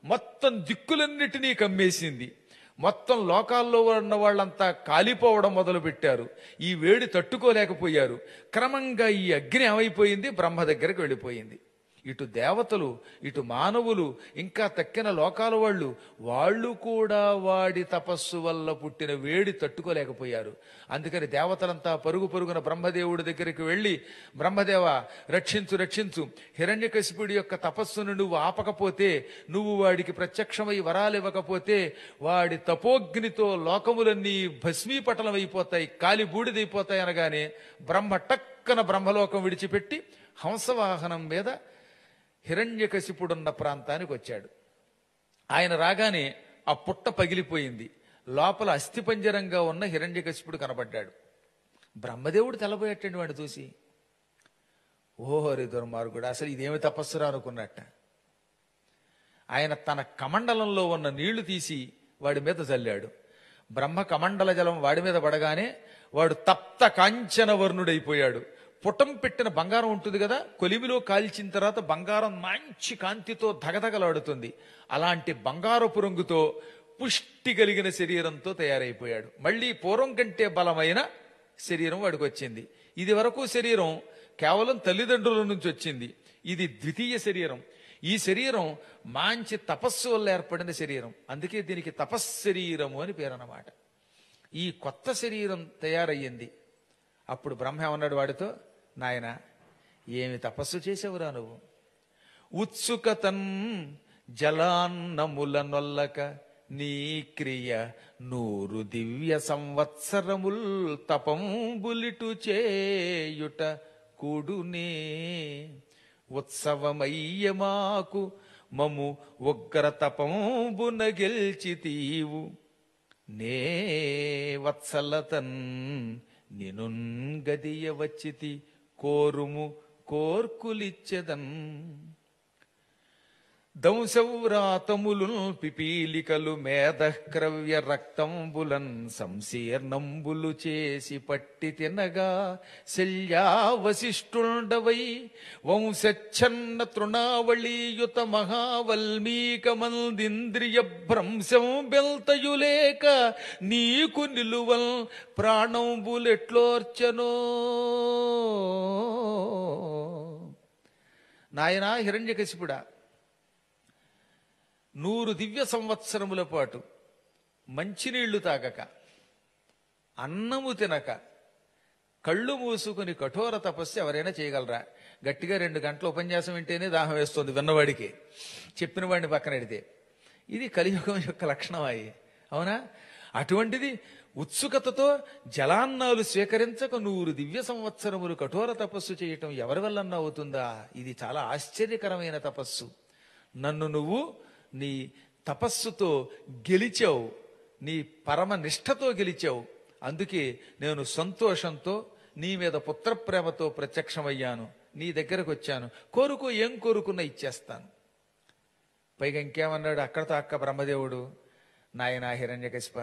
మొత్తం దిక్కులన్నిటినీ కమ్మేసింది మొత్తం లోకాల్లో ఉన్న వాళ్ళంతా కాలిపోవడం మొదలు పెట్టారు ఈ వేడి తట్టుకోలేకపోయారు క్రమంగా ఈ అగ్ని ఏమైపోయింది బ్రహ్మ దగ్గరికి వెళ్ళిపోయింది ఇటు దేవతలు ఇటు మానవులు ఇంకా తక్కిన లోకాల వాళ్ళు వాళ్ళు కూడా వాడి తపస్సు వల్ల పుట్టిన వేడి తట్టుకోలేకపోయారు అందుకని దేవతలంతా పరుగు పరుగున బ్రహ్మదేవుడి దగ్గరికి వెళ్ళి బ్రహ్మదేవ రక్షించు రక్షించు హిరణ్యకశిపుడి యొక్క తపస్సును నువ్వు ఆపకపోతే నువ్వు వాడికి ప్రత్యక్షమై వరాలు ఇవ్వకపోతే వాడి తపోగ్నితో లోకములన్నీ భస్మీపటలం అయిపోతాయి కాలి బూడిదైపోతాయి అనగానే బ్రహ్మ టక్కన బ్రహ్మలోకం విడిచిపెట్టి హంసవాహనం మీద హిరణ్యకశిపుడున్న ప్రాంతానికి వచ్చాడు ఆయన రాగానే ఆ పుట్ట పగిలిపోయింది లోపల అస్థిపంజరంగా ఉన్న హిరణ్యకశిపుడు కనబడ్డాడు బ్రహ్మదేవుడు తెల్లబోయేటండి వాడిని చూసి ఓహోరి దుర్మార్గుడు అసలు ఇదేమి తపస్సురా అనుకున్నట్ట ఆయన తన కమండలంలో ఉన్న నీళ్లు తీసి వాడి మీద చల్లాడు బ్రహ్మ కమండల జలం వాడి మీద పడగానే వాడు తప్త కాంచన వర్ణుడైపోయాడు పుటం పెట్టిన బంగారం ఉంటుంది కదా కొలిమిలో కాల్చిన తర్వాత బంగారం మంచి కాంతితో ధగధగలాడుతుంది అలాంటి బంగారపు రంగుతో పుష్టి కలిగిన శరీరంతో తయారైపోయాడు మళ్ళీ పూర్వం కంటే బలమైన శరీరం వాడికి వచ్చింది ఇది వరకు శరీరం కేవలం తల్లిదండ్రుల నుంచి వచ్చింది ఇది ద్వితీయ శరీరం ఈ శరీరం మంచి తపస్సు వల్ల ఏర్పడిన శరీరం అందుకే దీనికి తపశ్శరీరము అని పేరు అన్నమాట ఈ కొత్త శరీరం తయారయ్యింది అప్పుడు బ్రహ్మ ఏమన్నాడు వాడితో నాయన ఏమి తపస్సు చేసావురా నువ్వు ఉత్సుకతన్ జలాన్నముల నొల్లక నీ క్రియ నూరు దివ్య సంవత్సరముల్ తపంబులిటు చేయుట కూడునే ఉత్సవమయ్య మాకు మము ఉగ్ర తపంబున గెల్చి తీవు నే వత్సలతన్ నినున్ గదియ వచ్చితి కోరుము కోర్కులిచ్చెదన్ దంశౌరాతములు పిపీలికలు మేధక్రవ్య రక్తంబులన్ సంశీర్ణంబులు చేసి పట్టి తినగా శల్యావశిష్టుండవై వంశచ్ఛన్న తృణావళీయుత మహావల్మీకమందింద్రియ భ్రంశం బెల్తయులేక నీకు నిలువల్ ప్రాణంబులెట్లోర్చనో నాయనా హిరణ్యకశిపుడా నూరు దివ్య సంవత్సరముల పాటు మంచినీళ్లు తాగక అన్నము తినక కళ్ళు మూసుకుని కఠోర తపస్సు ఎవరైనా చేయగలరా గట్టిగా రెండు గంటల ఉపన్యాసం వింటేనే దాహం వేస్తుంది విన్నవాడికి చెప్పిన వాడిని పక్కన పెడితే ఇది కలియుగం యొక్క లక్షణం అయి అవునా అటువంటిది ఉత్సుకతతో జలాన్నాలు స్వీకరించక నూరు దివ్య సంవత్సరములు కఠోర తపస్సు చేయటం ఎవరి వల్లన్నా అవుతుందా ఇది చాలా ఆశ్చర్యకరమైన తపస్సు నన్ను నువ్వు నీ తపస్సుతో గెలిచావు నీ పరమ నిష్ఠతో గెలిచావు అందుకే నేను సంతోషంతో నీ మీద పుత్ర ప్రేమతో ప్రత్యక్షమయ్యాను నీ దగ్గరకు వచ్చాను కోరుకో ఏం కోరుకున్నా ఇచ్చేస్తాను పైగా ఇంకేమన్నాడు అక్కడతో అక్క బ్రహ్మదేవుడు నాయనా హిరణ్యకశిప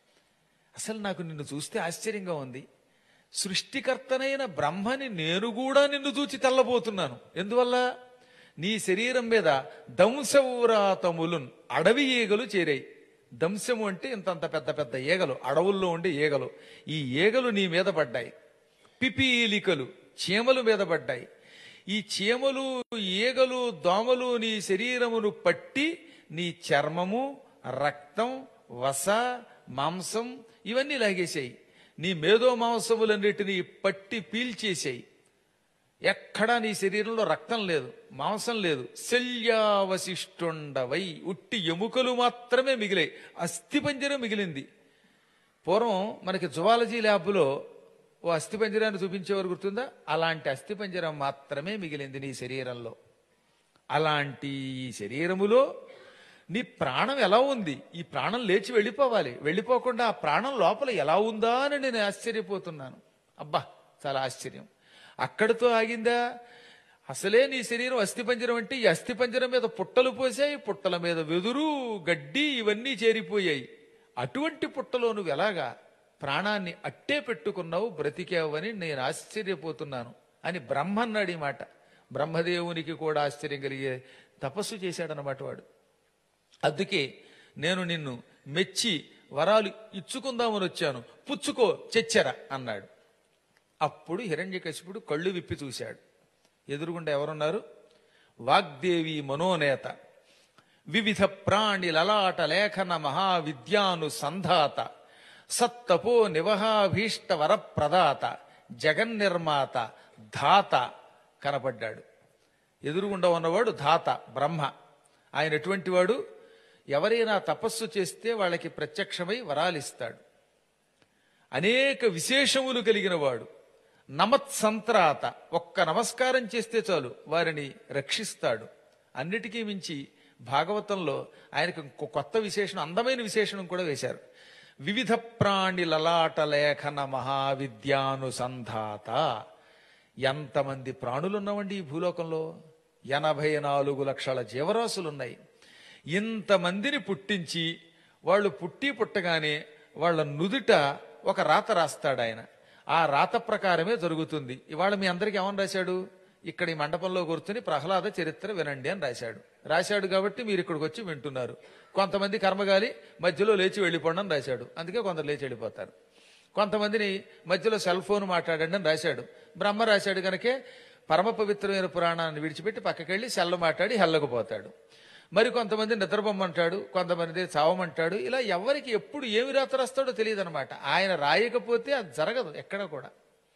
అసలు నాకు నిన్ను చూస్తే ఆశ్చర్యంగా ఉంది సృష్టికర్తనైన బ్రహ్మని నేను కూడా నిన్ను చూచి తెల్లబోతున్నాను ఎందువల్ల నీ శరీరం మీద దంశౌరాతములున్ అడవి ఈగలు చేరాయి దంశము అంటే ఇంతంత పెద్ద పెద్ద ఈగలు అడవుల్లో ఉండే ఈగలు ఈ ఈగలు నీ మీద పడ్డాయి పిపీలికలు చీమలు మీద పడ్డాయి ఈ చీమలు ఈగలు దోమలు నీ శరీరమును పట్టి నీ చర్మము రక్తం వస మాంసం ఇవన్నీ లాగేశాయి నీ మేధో మాంసములన్నిటినీ పట్టి పీల్చేసాయి ఎక్కడా నీ శరీరంలో రక్తం లేదు మాంసం లేదు శల్యావశిష్టుండవై ఉట్టి ఎముకలు మాత్రమే మిగిలాయి అస్థిపంజరం మిగిలింది పూర్వం మనకి జువాలజీ ల్యాబ్లో ఓ అస్థిపంజరాన్ని చూపించేవారు గుర్తుందా అలాంటి అస్థిపంజరం మాత్రమే మిగిలింది నీ శరీరంలో అలాంటి ఈ శరీరములో నీ ప్రాణం ఎలా ఉంది ఈ ప్రాణం లేచి వెళ్ళిపోవాలి వెళ్ళిపోకుండా ఆ ప్రాణం లోపల ఎలా ఉందా అని నేను ఆశ్చర్యపోతున్నాను అబ్బా చాలా ఆశ్చర్యం అక్కడితో ఆగిందా అసలే నీ శరీరం అస్థిపంజరం అంటే ఈ అస్థిపంజరం మీద పుట్టలు పోసాయి పుట్టల మీద వెదురు గడ్డి ఇవన్నీ చేరిపోయాయి అటువంటి పుట్టలో నువ్వు ఎలాగా ప్రాణాన్ని అట్టే పెట్టుకున్నావు బ్రతికావని నేను ఆశ్చర్యపోతున్నాను అని బ్రహ్మ అన్నాడు ఈ మాట బ్రహ్మదేవునికి కూడా ఆశ్చర్యం కలిగే తపస్సు చేశాడన్నమాట వాడు అందుకే నేను నిన్ను మెచ్చి వరాలు ఇచ్చుకుందామని వచ్చాను పుచ్చుకో చెచ్చెర అన్నాడు అప్పుడు హిరణ్యకశిపుడు కళ్ళు విప్పి చూశాడు ఎదురుగుండా ఎవరున్నారు వాగ్దేవి మనోనేత వివిధ ప్రాణి లలాట లేఖన మహావిద్యాను సంధాత సత్తపో నివహాభీష్ట వరప్రదాత జగన్నిర్మాత ధాత కనపడ్డాడు ఎదురుగుండా ఉన్నవాడు ధాత బ్రహ్మ ఆయన ఎటువంటి వాడు ఎవరైనా తపస్సు చేస్తే వాళ్ళకి ప్రత్యక్షమై వరాలిస్తాడు అనేక విశేషములు కలిగిన వాడు నమత్సంత్రాత ఒక్క నమస్కారం చేస్తే చాలు వారిని రక్షిస్తాడు అన్నిటికీ మించి భాగవతంలో ఆయనకు ఇంకో కొత్త విశేషణం అందమైన విశేషణం కూడా వేశారు వివిధ ప్రాణి లలాట లేఖన మహావిద్యానుసంధాత ఎంతమంది ప్రాణులున్నామండి ఈ భూలోకంలో ఎనభై నాలుగు లక్షల జీవరాశులున్నాయి ఇంతమందిని పుట్టించి వాళ్ళు పుట్టి పుట్టగానే వాళ్ళ నుదుట ఒక రాత రాస్తాడు ఆయన ఆ రాత ప్రకారమే జరుగుతుంది ఇవాళ మీ అందరికి ఏమని రాశాడు ఇక్కడ ఈ మండపంలో కూర్చుని ప్రహ్లాద చరిత్ర వినండి అని రాశాడు రాశాడు కాబట్టి మీరు ఇక్కడికి వచ్చి వింటున్నారు కొంతమంది కర్మగాలి మధ్యలో లేచి వెళ్ళిపోండి అని రాశాడు అందుకే కొందరు లేచి వెళ్ళిపోతారు కొంతమందిని మధ్యలో సెల్ ఫోన్ మాట్లాడండి అని రాశాడు బ్రహ్మ రాశాడు కనుకే పరమ పవిత్రమైన పురాణాన్ని విడిచిపెట్టి పక్కకెళ్ళి సెల్ల మాట్లాడి హెల్లకు పోతాడు మరి కొంతమంది నిద్రబొమ్మంటాడు కొంతమంది చావమంటాడు ఇలా ఎవరికి ఎప్పుడు ఏమి రాత రాస్తాడో తెలియదు అనమాట ఆయన రాయకపోతే అది జరగదు ఎక్కడ కూడా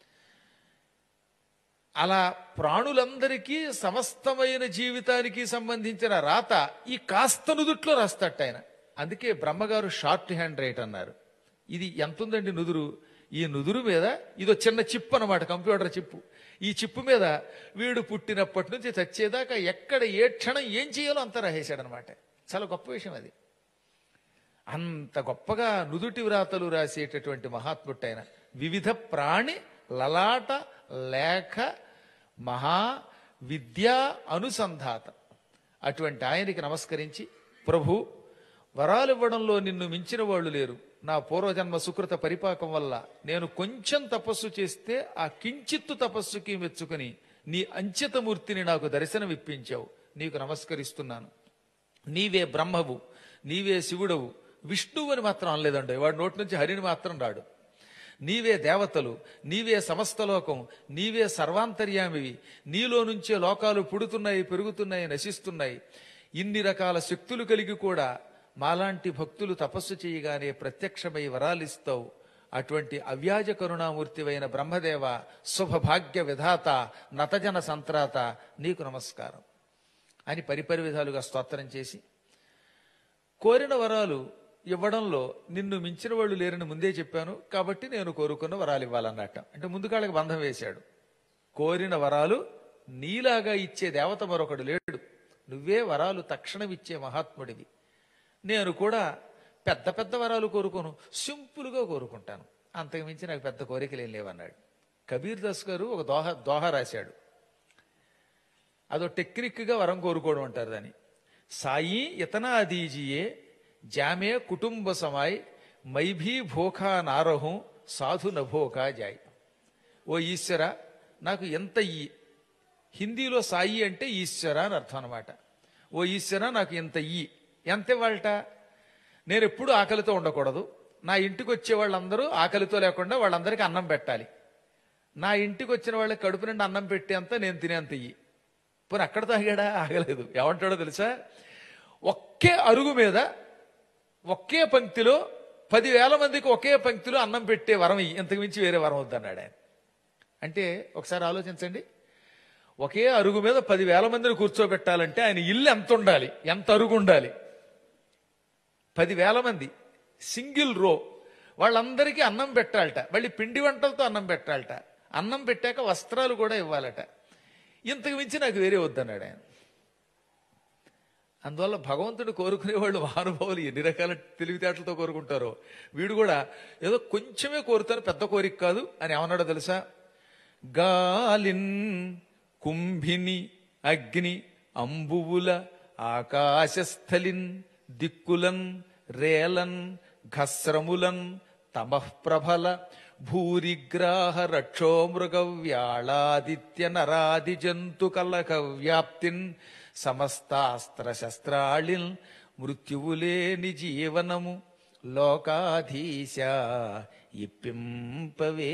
అలా ప్రాణులందరికీ సమస్తమైన జీవితానికి సంబంధించిన రాత ఈ కాస్త నుదుట్లో రాస్తాట ఆయన అందుకే బ్రహ్మగారు షార్ట్ హ్యాండ్ రైట్ అన్నారు ఇది ఎంత ఉందండి నుదురు ఈ నుదురు మీద ఇదో చిన్న చిప్ అన్నమాట కంప్యూటర్ చిప్పు ఈ చిప్పు మీద వీడు పుట్టినప్పటి నుంచి చచ్చేదాకా ఎక్కడ ఏ క్షణం ఏం చేయాలో అంత రాసేశాడనమాట చాలా గొప్ప విషయం అది అంత గొప్పగా నుదుటి వ్రాతలు రాసేటటువంటి మహాత్ముడు ఆయన వివిధ ప్రాణి లలాట లేఖ మహా విద్యా అనుసంధాత అటువంటి ఆయనకి నమస్కరించి ప్రభు వరాలు ఇవ్వడంలో నిన్ను మించిన వాళ్ళు లేరు నా పూర్వజన్మ సుకృత పరిపాకం వల్ల నేను కొంచెం తపస్సు చేస్తే ఆ కించిత్తు తపస్సుకి మెచ్చుకుని నీ అంచితమూర్తిని నాకు దర్శనమిప్పించావు నీకు నమస్కరిస్తున్నాను నీవే బ్రహ్మవు నీవే శివుడవు విష్ణువు అని మాత్రం అనలేదండి వాడి నోటి నుంచి హరిని మాత్రం రాడు నీవే దేవతలు నీవే సమస్త లోకం నీవే సర్వాంతర్యామివి నీలో నుంచే లోకాలు పుడుతున్నాయి పెరుగుతున్నాయి నశిస్తున్నాయి ఇన్ని రకాల శక్తులు కలిగి కూడా మాలాంటి భక్తులు తపస్సు చేయగానే ప్రత్యక్షమై వరాలిస్తావు అటువంటి అవ్యాజ కరుణామూర్తివైన బ్రహ్మదేవ శుభభాగ్య విధాత నతజన సంత్రాత నీకు నమస్కారం అని పరిపరి విధాలుగా స్తోత్రం చేసి కోరిన వరాలు ఇవ్వడంలో నిన్ను మించిన వాళ్ళు లేరని ముందే చెప్పాను కాబట్టి నేను కోరుకున్న వరాలు ఇవ్వాలన్నట్ట అంటే ముందు కాళ్ళకి బంధం వేశాడు కోరిన వరాలు నీలాగా ఇచ్చే దేవత మరొకడు లేడు నువ్వే వరాలు తక్షణం ఇచ్చే మహాత్ముడివి నేను కూడా పెద్ద పెద్ద వరాలు కోరుకోను సింపుల్గా కోరుకుంటాను అంతకు మించి నాకు పెద్ద కోరికలు ఏం లేవన్నాడు కబీర్ దాస్ గారు ఒక దోహ దోహ రాశాడు అదో టెక్నిక్గా వరం కోరుకోవడం అంటారు దాన్ని సాయి ఇతనా దీజియే జామే కుటుంబ సమాయ్ మైభీ భోఖా నారహం సాధు నభోకా జాయ్ ఓ ఈశ్వర నాకు ఎంత ఈ హిందీలో సాయి అంటే ఈశ్వర అని అర్థం అనమాట ఓ ఈశ్వర నాకు ఎంత ఈ ఎంత ఇవ్వాలట నేను ఎప్పుడు ఆకలితో ఉండకూడదు నా ఇంటికి వచ్చే వాళ్ళందరూ ఆకలితో లేకుండా వాళ్ళందరికీ అన్నం పెట్టాలి నా ఇంటికి వచ్చిన వాళ్ళకి కడుపు నిండా అన్నం పెట్టేంత నేను తినేంత ఇయ్యి పోనీ అక్కడ తాగాడా ఆగలేదు ఏమంటాడో తెలుసా ఒకే అరుగు మీద ఒకే పంక్తిలో పదివేల మందికి ఒకే పంక్తిలో అన్నం పెట్టే వరం ఇయ్యి ఇంతకు మించి వేరే వరం వద్దన్నాడు ఆయన అంటే ఒకసారి ఆలోచించండి ఒకే అరుగు మీద పదివేల మందిని కూర్చోబెట్టాలంటే ఆయన ఇల్లు ఎంత ఉండాలి ఎంత అరుగు ఉండాలి పదివేల మంది సింగిల్ రో వాళ్ళందరికీ అన్నం పెట్టాలట మళ్ళీ పిండి వంటలతో అన్నం పెట్టాలట అన్నం పెట్టాక వస్త్రాలు కూడా ఇవ్వాలట ఇంతకు మించి నాకు వేరే వద్దన్నాడు ఆయన అందువల్ల భగవంతుడు కోరుకునే వాళ్ళు మహానుభావులు ఎన్ని రకాల తెలివితేటలతో కోరుకుంటారో వీడు కూడా ఏదో కొంచెమే కోరుతారు పెద్ద కోరిక కాదు అని ఏమన్నాడో తెలుసా గాలిన్ కుంభిని అగ్ని అంబువుల ఆకాశస్థలిన్ దిక్కులన్ రేలన్ ఘస్రములన్ తమఃప్రభల భూరిగ్రాహ రక్షో మృగ వ్యాళాదిత్య నరాది జంతు కలక వ్యాప్తిన్ సమస్తాస్త్ర శస్త్రాళిన్ మృత్యువులేని జీవనము లోకాధీశ ఇప్పింపవే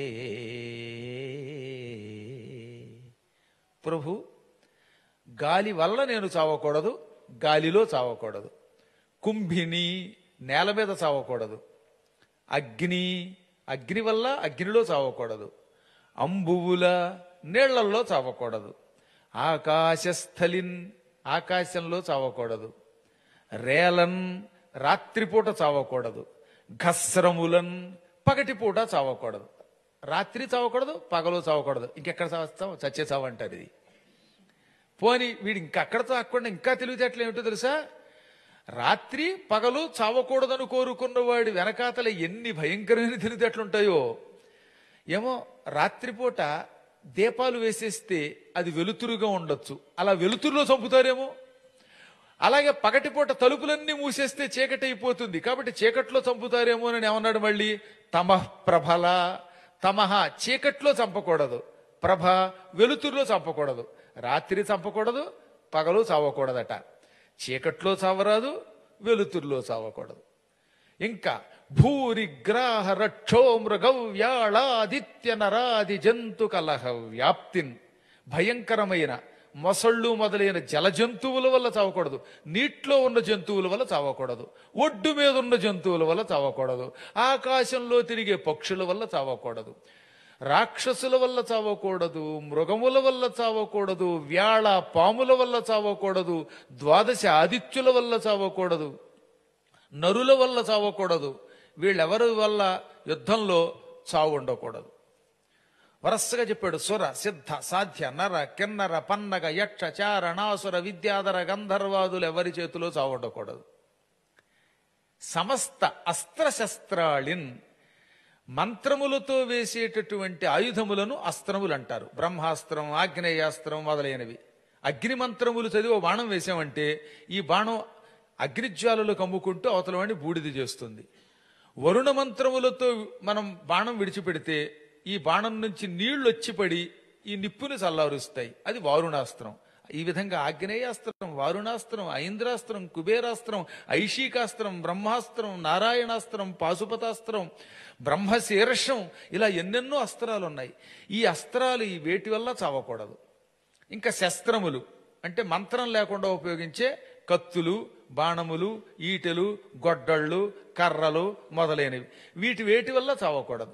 ప్రభు గాలి వల్ల నేను చావకూడదు గాలిలో చావకూడదు కుంభిని నేల మీద చావకూడదు అగ్ని అగ్ని వల్ల అగ్నిలో చావకూడదు అంబువుల నీళ్లల్లో చావకూడదు ఆకాశస్థలిన్ ఆకాశంలో చావకూడదు రేలన్ రాత్రిపూట చావకూడదు ఘస్రములన్ పగటిపూట చావకూడదు రాత్రి చావకూడదు పగలు చావకూడదు ఇంకెక్కడ చావస్తాం చచ్చే చావు అంటారు ఇది పోని వీడు ఇంకా అక్కడ చావకుండా ఇంకా తెలివితేటలు ఏమిటో తెలుసా రాత్రి పగలు చావకూడదని కోరుకున్న వాడి వెనకాతల ఎన్ని భయంకరమైన తెలివితేటలు ఉంటాయో ఏమో రాత్రిపూట దీపాలు వేసేస్తే అది వెలుతురుగా ఉండొచ్చు అలా వెలుతురులో చంపుతారేమో అలాగే పగటిపూట తలుపులన్నీ మూసేస్తే చీకటి అయిపోతుంది కాబట్టి చీకట్లో చంపుతారేమో అని ఏమన్నాడు మళ్ళీ తమః ప్రభల తమహ చీకట్లో చంపకూడదు ప్రభ వెలుతురులో చంపకూడదు రాత్రి చంపకూడదు పగలు చావకూడదట చీకట్లో చావరాదు వెలుతురులో చావకూడదు ఇంకా భూరి గ్రాహ రక్షో మృగ వ్యాళాదిత్య నరాది జంతు కలహ వ్యాప్తిన్ భయంకరమైన మొసళ్ళు మొదలైన జల జంతువుల వల్ల చావకూడదు నీటిలో ఉన్న జంతువుల వల్ల చావకూడదు ఒడ్డు మీద ఉన్న జంతువుల వల్ల చావకూడదు ఆకాశంలో తిరిగే పక్షుల వల్ల చావకూడదు రాక్షసుల వల్ల చావకూడదు మృగముల వల్ల చావకూడదు వ్యాళ పాముల వల్ల చావకూడదు ద్వాదశ ఆదిత్యుల వల్ల చావకూడదు నరుల వల్ల చావకూడదు వీళ్ళెవరి వల్ల యుద్ధంలో చావు ఉండకూడదు వరసగా చెప్పాడు సుర సిద్ధ సాధ్య నర కిన్నర పన్నగ యక్ష చారణాసుర విద్యాధర గంధర్వాదులు ఎవరి చేతిలో చావు ఉండకూడదు సమస్త అస్త్రశస్త్రాళిన్ మంత్రములతో వేసేటటువంటి ఆయుధములను అస్త్రములు అంటారు బ్రహ్మాస్త్రం ఆగ్నేయాస్త్రం మొదలైనవి అగ్ని మంత్రములు చదివి ఓ బాణం వేసామంటే ఈ బాణం అగ్నిజ్వాలలు కమ్ముకుంటూ అవతల వాడిని బూడిద చేస్తుంది వరుణ మంత్రములతో మనం బాణం విడిచిపెడితే ఈ బాణం నుంచి నీళ్లు వచ్చి పడి ఈ నిప్పుని చల్లారుస్తాయి అది వారుణాస్త్రం ఈ విధంగా ఆగ్నేయాస్త్రం వారుణాస్త్రం ఐంద్రాస్త్రం కుబేరాస్త్రం ఐషికాస్త్రం బ్రహ్మాస్త్రం నారాయణాస్త్రం పాశుపతాస్త్రం బ్రహ్మశీర్షం ఇలా ఎన్నెన్నో అస్త్రాలు ఉన్నాయి ఈ అస్త్రాలు ఈ వేటి వల్ల చావకూడదు ఇంకా శస్త్రములు అంటే మంత్రం లేకుండా ఉపయోగించే కత్తులు బాణములు ఈటెలు గొడ్డళ్ళు కర్రలు మొదలైనవి వీటి వేటి వల్ల చావకూడదు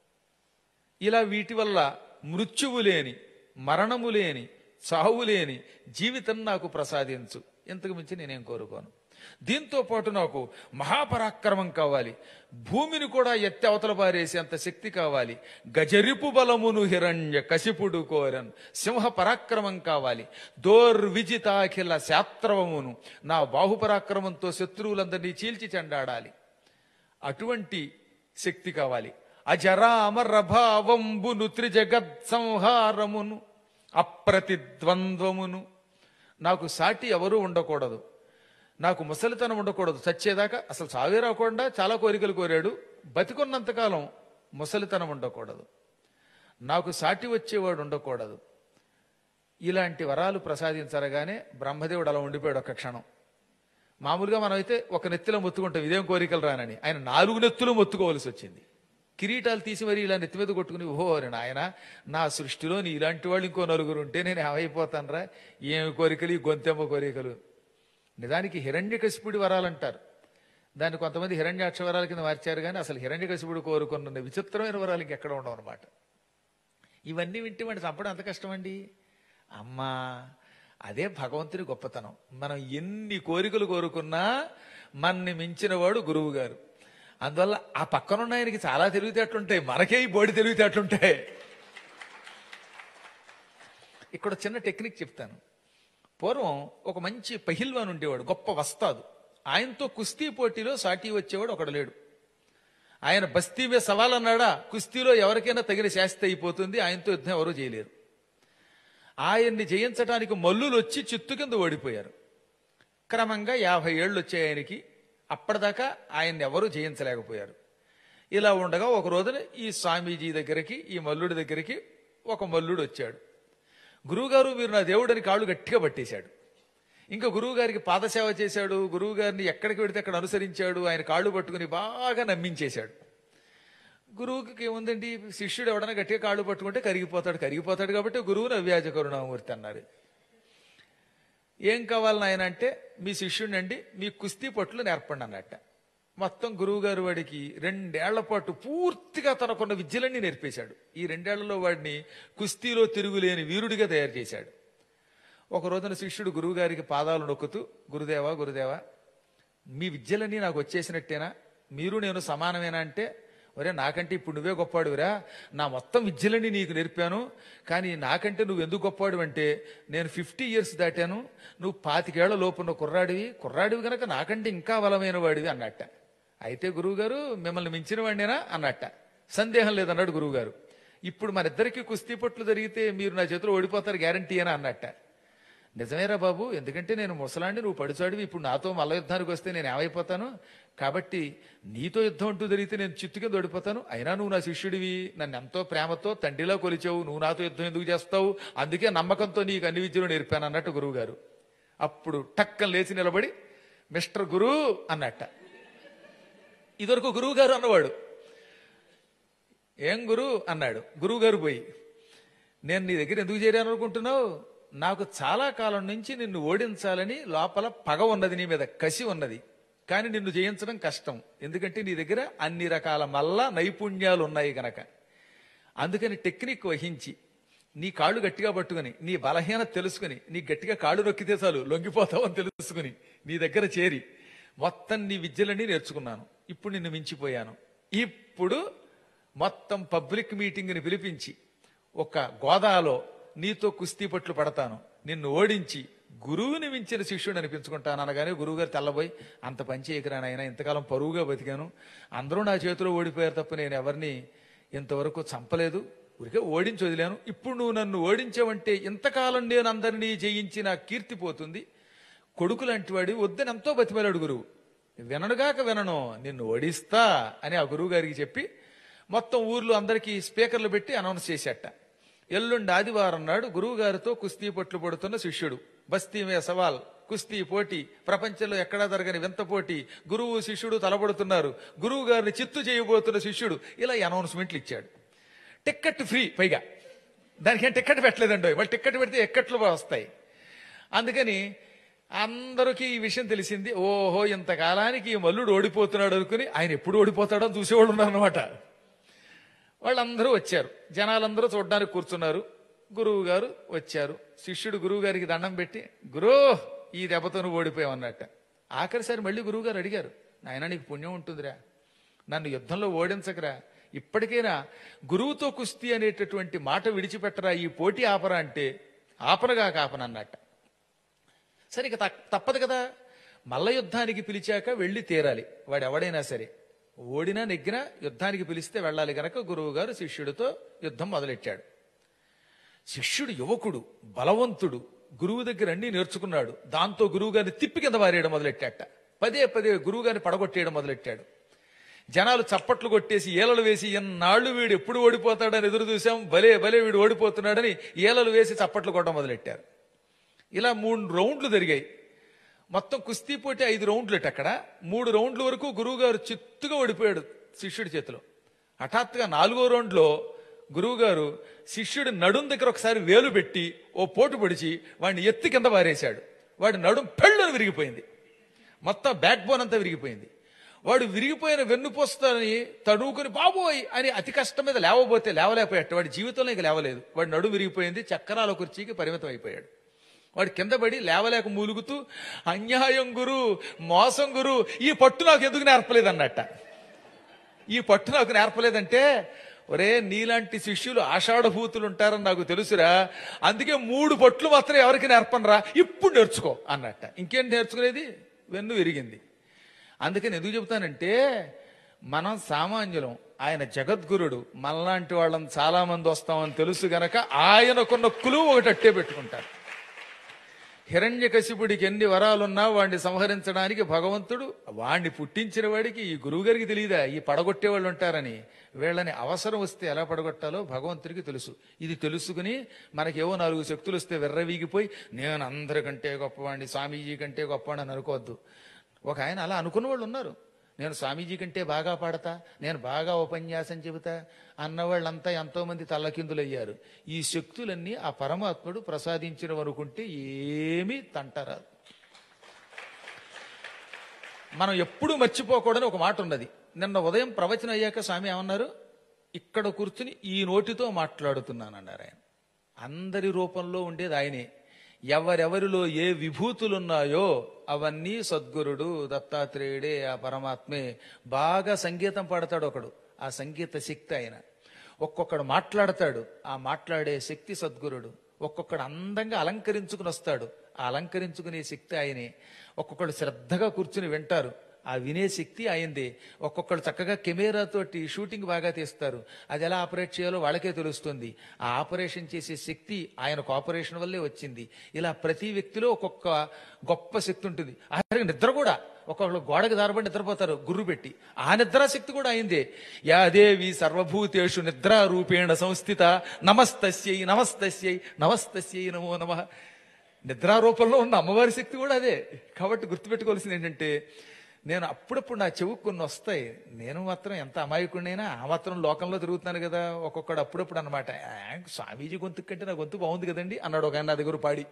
ఇలా వీటి వల్ల మృత్యువు లేని మరణము లేని చావు లేని జీవితం నాకు ప్రసాదించు ఇంతకు మించి నేనేం కోరుకోను దీంతో పాటు నాకు మహాపరాక్రమం కావాలి భూమిని కూడా ఎత్తి అవతల పారేసేంత శక్తి కావాలి గజరిపు బలమును హిరణ్య కశిపుడు కోరన్ సింహ పరాక్రమం కావాలి దోర్విజితాఖిల శాత్రవమును నా బాహుపరాక్రమంతో శత్రువులందరినీ చీల్చి చెండాడాలి అటువంటి శక్తి కావాలి అజరామర భావంబును త్రిజగత్ సంహారమును అప్రతిద్వంద్వమును నాకు సాటి ఎవరూ ఉండకూడదు నాకు ముసలితనం ఉండకూడదు చచ్చేదాకా అసలు చావే రాకుండా చాలా కోరికలు కోరాడు బతికున్నంతకాలం ముసలితనం ఉండకూడదు నాకు సాటి వచ్చేవాడు ఉండకూడదు ఇలాంటి వరాలు ప్రసాదించరగానే బ్రహ్మదేవుడు అలా ఉండిపోయాడు ఒక్క క్షణం మామూలుగా మనం అయితే ఒక నెత్తిలో మొత్తుకుంటాం ఇదేం కోరికలు రానని ఆయన నాలుగు నెత్తులు మొత్తుకోవలసి వచ్చింది కిరీటాలు తీసి మరి ఇలా నెత్తి మీద కొట్టుకుని ఓహో నాయన నా సృష్టిలో నీ ఇలాంటి వాళ్ళు ఇంకో నలుగురు ఉంటే నేను ఏమైపోతానరా ఏమి కోరికలు ఈ గొంతెమ్మ కోరికలు నిజానికి హిరణ్యకశిపుడి వరాలంటారు దాన్ని కొంతమంది హిరణ్యాక్ష వరాల కింద మార్చారు కానీ అసలు హిరణ్యకశిపుడు కోరుకున్న విచిత్రమైన వరాలు ఇంకెక్కడ ఉండవు అనమాట ఇవన్నీ వింటే వాడిని చంపడం ఎంత కష్టమండి అమ్మా అదే భగవంతుడి గొప్పతనం మనం ఎన్ని కోరికలు కోరుకున్నా మన్ని మించిన వాడు గురువు గారు అందువల్ల ఆ పక్కనున్న ఆయనకి చాలా తెలివితేటలుంటాయి మనకే ఈ బోడి తెలివితేటలుంటాయి ఇక్కడ చిన్న టెక్నిక్ చెప్తాను పూర్వం ఒక మంచి పహిల్వాన్ ఉండేవాడు గొప్ప వస్తాదు ఆయనతో కుస్తీ పోటీలో సాటి వచ్చేవాడు ఒకడు లేడు ఆయన బస్తీ మీద సవాల్ అన్నాడా కుస్తీలో ఎవరికైనా తగిన శాస్తి అయిపోతుంది ఆయనతో యుద్ధం ఎవరూ చేయలేరు ఆయన్ని జయించడానికి మల్లులు వచ్చి చిత్తు కింద ఓడిపోయారు క్రమంగా యాభై ఏళ్ళు వచ్చాయి ఆయనకి అప్పటిదాకా ఆయన్ని ఎవరూ జయించలేకపోయారు ఇలా ఉండగా ఒక రోజున ఈ స్వామీజీ దగ్గరికి ఈ మల్లుడి దగ్గరికి ఒక మల్లుడు వచ్చాడు గురువుగారు మీరు నా దేవుడని కాళ్ళు గట్టిగా పట్టేశాడు ఇంకా గురువు గారికి పాదసేవ చేశాడు గురువు గారిని ఎక్కడికి వెడితే అక్కడ అనుసరించాడు ఆయన కాళ్ళు పట్టుకుని బాగా నమ్మించేశాడు గురువుకి ఏముందండి శిష్యుడు ఎవడన్నా గట్టిగా కాళ్ళు పట్టుకుంటే కరిగిపోతాడు కరిగిపోతాడు కాబట్టి గురువు నవ్యాజ కరుణామూర్తి అన్నారు ఏం కావాలి నాయన అంటే మీ శిష్యుడిని అండి మీ కుస్తీ పట్లు నేర్పండి అన్నట్ట మొత్తం గురువు గారు వాడికి రెండేళ్ల పాటు పూర్తిగా తనకున్న విద్యలన్నీ నేర్పేశాడు ఈ రెండేళ్లలో వాడిని కుస్తీలో తిరుగులేని వీరుడిగా తయారు చేశాడు ఒక రోజున శిష్యుడు గురువు గారికి పాదాలు నొక్కుతూ గురుదేవా గురుదేవా మీ విద్యలన్నీ నాకు వచ్చేసినట్టేనా మీరు నేను సమానమేనా అంటే ఒరే నాకంటే ఇప్పుడు నువ్వే గొప్పవాడురా నా మొత్తం విద్యలన్నీ నీకు నేర్పాను కానీ నాకంటే నువ్వు ఎందుకు గొప్పవాడు అంటే నేను ఫిఫ్టీ ఇయర్స్ దాటాను నువ్వు పాతికేళ్ల లోపున్న కుర్రాడివి కుర్రాడివి గనక నాకంటే ఇంకా బలమైన వాడివి అన్నట్ట అయితే గురువుగారు మిమ్మల్ని మించిన వాడినేనా అన్నట్ట సందేహం లేదన్నాడు గురువుగారు ఇప్పుడు మన ఇద్దరికి కుస్తీ పట్లు జరిగితే మీరు నా చేతిలో ఓడిపోతారు గ్యారంటీ అని అన్నట్ట నిజమేరా బాబు ఎందుకంటే నేను ముసలాండి నువ్వు పడిచాడివి ఇప్పుడు నాతో మల్ల యుద్ధానికి వస్తే నేను ఏమైపోతాను కాబట్టి నీతో యుద్ధం అంటూ జరిగితే నేను చిత్తు కింద ఓడిపోతాను అయినా నువ్వు నా శిష్యుడివి నన్ను ఎంతో ప్రేమతో తండ్రిలా కొలిచావు నువ్వు నాతో యుద్ధం ఎందుకు చేస్తావు అందుకే నమ్మకంతో నీకు అన్ని విద్యలు నేర్పాను అన్నట్టు గురువు గారు అప్పుడు టక్కన లేచి నిలబడి మిస్టర్ గురు అన్నట్ట ఇదివరకు గురువు గారు అన్నవాడు ఏం గురు అన్నాడు గురువు గారు పోయి నేను నీ దగ్గర ఎందుకు చేరాను అనుకుంటున్నావు నాకు చాలా కాలం నుంచి నిన్ను ఓడించాలని లోపల పగ ఉన్నది నీ మీద కసి ఉన్నది కానీ నిన్ను జయించడం కష్టం ఎందుకంటే నీ దగ్గర అన్ని రకాల మల్ల నైపుణ్యాలు ఉన్నాయి గనక అందుకని టెక్నిక్ వహించి నీ కాళ్ళు గట్టిగా పట్టుకుని నీ బలహీనత తెలుసుకుని నీ గట్టిగా కాళ్ళు నొక్కితే చాలు లొంగిపోతావు అని తెలుసుకుని నీ దగ్గర చేరి మొత్తం నీ విద్యలన్నీ నేర్చుకున్నాను ఇప్పుడు నిన్ను మించిపోయాను ఇప్పుడు మొత్తం పబ్లిక్ మీటింగ్ని పిలిపించి ఒక గోదాలో నీతో కుస్తీ పట్లు పడతాను నిన్ను ఓడించి గురువుని మించిన శిష్యుడు అనిపించుకుంటాను అనగానే గురువుగారు తెల్లబోయి అంత పని చేయకరా నాయన ఇంతకాలం పరువుగా బతికాను అందరూ నా చేతిలో ఓడిపోయారు తప్ప నేను ఎవరిని ఇంతవరకు చంపలేదు ఊరికే ఓడించి వదిలాను ఇప్పుడు నువ్వు నన్ను ఓడించావంటే ఇంతకాలం నేను అందరినీ జయించి నా కీర్తి పోతుంది కొడుకు లాంటి వాడి వద్దని ఎంతో బతిమాలాడు గురువు వినడుగాక వినను నిన్ను ఓడిస్తా అని ఆ గురువు గారికి చెప్పి మొత్తం ఊర్లో అందరికీ స్పీకర్లు పెట్టి అనౌన్స్ చేశాట ఎల్లుండి ఆదివారం నాడు గురువు గారితో కుస్తీ పట్లు పడుతున్న శిష్యుడు బస్తీ మే సవాల్ కుస్తీ పోటీ ప్రపంచంలో ఎక్కడా జరగని వింత పోటీ గురువు శిష్యుడు తలపడుతున్నారు గురువు గారిని చిత్తు చేయబోతున్న శిష్యుడు ఇలా అనౌన్స్మెంట్లు ఇచ్చాడు టిక్కెట్ ఫ్రీ పైగా దానికి ఏం టిక్కెట్ పెట్టలేదండి వాళ్ళు టిక్కెట్ పెడితే ఎక్కట్లు వస్తాయి అందుకని అందరికీ ఈ విషయం తెలిసింది ఓహో ఇంతకాలానికి ఈ మల్లుడు ఓడిపోతున్నాడు అనుకుని ఆయన ఎప్పుడు ఓడిపోతాడో అని చూసేవాళ్ళు ఉన్నారనమాట వాళ్ళందరూ వచ్చారు జనాలందరూ చూడడానికి కూర్చున్నారు గురువు గారు వచ్చారు శిష్యుడు గురువు గారికి దండం పెట్టి గురు ఈ దెబ్బతో నువ్వు ఓడిపోయావన్నట్ట ఆఖరిసారి మళ్ళీ గురువు గారు అడిగారు నాయన నీకు పుణ్యం ఉంటుందిరా నన్ను యుద్ధంలో ఓడించకరా ఇప్పటికైనా గురువుతో కుస్తీ అనేటటువంటి మాట విడిచిపెట్టరా ఈ పోటీ ఆపరా అంటే ఆపనగా కాపనన్నట్ట సరే ఇక తక్- తప్పదు కదా మల్ల యుద్ధానికి పిలిచాక వెళ్ళి తీరాలి వాడు ఎవడైనా సరే ఓడినా నెగ్గినా యుద్ధానికి పిలిస్తే వెళ్ళాలి గనక గురువు గారు శిష్యుడితో యుద్ధం మొదలెట్టాడు శిష్యుడు యువకుడు బలవంతుడు గురువు దగ్గర అన్ని నేర్చుకున్నాడు దాంతో గురువు గారిని తిప్పి కింద వారేయడం మొదలెట్టాట పదే పదే గురువు గారిని పడగొట్టేయడం మొదలెట్టాడు జనాలు చప్పట్లు కొట్టేసి ఏలలు వేసి ఎన్నాళ్ళు వీడు ఎప్పుడు ఓడిపోతాడని ఎదురు చూసాం భలే భలే వీడు ఓడిపోతున్నాడని ఏలలు వేసి చప్పట్లు కొట్టడం మొదలెట్టారు ఇలా మూడు రౌండ్లు జరిగాయి మొత్తం కుస్తీ పోటీ ఐదు రౌండ్లు అక్కడ మూడు రౌండ్ల వరకు గురువు గారు చిత్తుగా ఓడిపోయాడు శిష్యుడి చేతిలో హఠాత్తుగా నాలుగో రౌండ్లో గురువు గారు శిష్యుడి నడుం దగ్గర ఒకసారి వేలు పెట్టి ఓ పోటు పొడిచి వాడిని ఎత్తి కింద పారేశాడు వాడి నడుం పెళ్ళని విరిగిపోయింది మొత్తం బ్యాక్ బోన్ అంతా విరిగిపోయింది వాడు విరిగిపోయిన వెన్నుపోస్తాని తడువుకుని బాబోయ్ అని అతి కష్టం మీద లేవబోతే లేవలేకపోయాడు వాడి జీవితంలో ఇక లేవలేదు వాడి నడు విరిగిపోయింది చక్రాల కుర్చీకి పరిమితం అయిపోయాడు వాడు కింద పడి లేవలేక మూలుగుతూ అన్యాయం గురు మోసం గురు ఈ పట్టు నాకు ఎందుకు నేర్పలేదు అన్నట్ట ఈ పట్టు నాకు నేర్పలేదంటే ఒరే నీలాంటి శిష్యులు ఆషాఢభూతులు ఉంటారని నాకు తెలుసురా అందుకే మూడు పట్లు మాత్రం ఎవరికి నేర్పనరా ఇప్పుడు నేర్చుకో అన్నట్ట ఇంకేం నేర్చుకునేది వెన్ను విరిగింది అందుకని ఎందుకు చెబుతానంటే మనం సామాన్యులం ఆయన జగద్గురుడు మనలాంటి వాళ్ళం చాలా మంది వస్తామని తెలుసు గనక ఆయనకున్న కులువు ఒకటి అట్టే పెట్టుకుంటారు హిరణ్యకశిపుడికి ఎన్ని వరాలున్నా వాడిని సంహరించడానికి భగవంతుడు వాణ్ణి పుట్టించిన వాడికి ఈ గురువుగారికి తెలియదా ఈ పడగొట్టే వాళ్ళు ఉంటారని వీళ్ళని అవసరం వస్తే ఎలా పడగొట్టాలో భగవంతుడికి తెలుసు ఇది తెలుసుకుని మనకేవో నాలుగు శక్తులు వస్తే వెర్రవీగిపోయి నేను అందరికంటే గొప్పవాడిని స్వామీజీ కంటే గొప్పవాడిని అని అనుకోవద్దు ఒక ఆయన అలా అనుకున్న వాళ్ళు ఉన్నారు నేను స్వామీజీ కంటే బాగా పాడతా నేను బాగా ఉపన్యాసం చెబుతా అన్నవాళ్ళంతా ఎంతో మంది తల్లకిందులయ్యారు ఈ శక్తులన్నీ ఆ పరమాత్ముడు ప్రసాదించిన అనుకుంటే ఏమీ తంటరాదు మనం ఎప్పుడూ మర్చిపోకూడని ఒక మాట ఉన్నది నిన్న ఉదయం ప్రవచనం అయ్యాక స్వామి ఏమన్నారు ఇక్కడ కూర్చుని ఈ నోటితో మాట్లాడుతున్నాను అన్నారు ఆయన అందరి రూపంలో ఉండేది ఆయనే ఎవరెవరిలో ఏ విభూతులున్నాయో అవన్నీ సద్గురుడు దత్తాత్రేయుడే ఆ పరమాత్మే బాగా సంగీతం పాడతాడు ఒకడు ఆ సంగీత శక్తి ఆయన ఒక్కొక్కడు మాట్లాడతాడు ఆ మాట్లాడే శక్తి సద్గురుడు ఒక్కొక్కడు అందంగా అలంకరించుకుని వస్తాడు ఆ అలంకరించుకునే శక్తి ఆయనే ఒక్కొక్కడు శ్రద్ధగా కూర్చుని వింటారు ఆ వినే శక్తి అయింది ఒక్కొక్కడు చక్కగా కెమెరాతోటి షూటింగ్ బాగా తీస్తారు అది ఎలా ఆపరేట్ చేయాలో వాళ్ళకే తెలుస్తుంది ఆ ఆపరేషన్ చేసే శక్తి ఆయనకు ఆపరేషన్ వల్లే వచ్చింది ఇలా ప్రతి వ్యక్తిలో ఒక్కొక్క గొప్ప శక్తి ఉంటుంది ఆఖరికి నిద్ర కూడా ఒక్కొక్కరు గోడకు దారబడి నిద్రపోతారు గుర్రు పెట్టి ఆ నిద్రా శక్తి కూడా అయిందే యాదేవి సర్వభూతేషు నిద్రా రూపేణ సంస్థిత నమస్తస్యై నమస్తస్యై నమస్తస్యై నమో నమ నిద్రారూపంలో ఉన్న అమ్మవారి శక్తి కూడా అదే కాబట్టి గుర్తుపెట్టుకోవాల్సింది ఏంటంటే నేను అప్పుడప్పుడు నా చెవుకు కొన్ని వస్తాయి నేను మాత్రం ఎంత అమాయకుడినైనా ఆ మాత్రం లోకంలో తిరుగుతున్నాను కదా ఒక్కొక్కడు అప్పుడప్పుడు అనమాట స్వామీజీ గొంతు కంటే నా గొంతు బాగుంది కదండి అన్నాడు ఒక ఆయన నా దగ్గర పాడి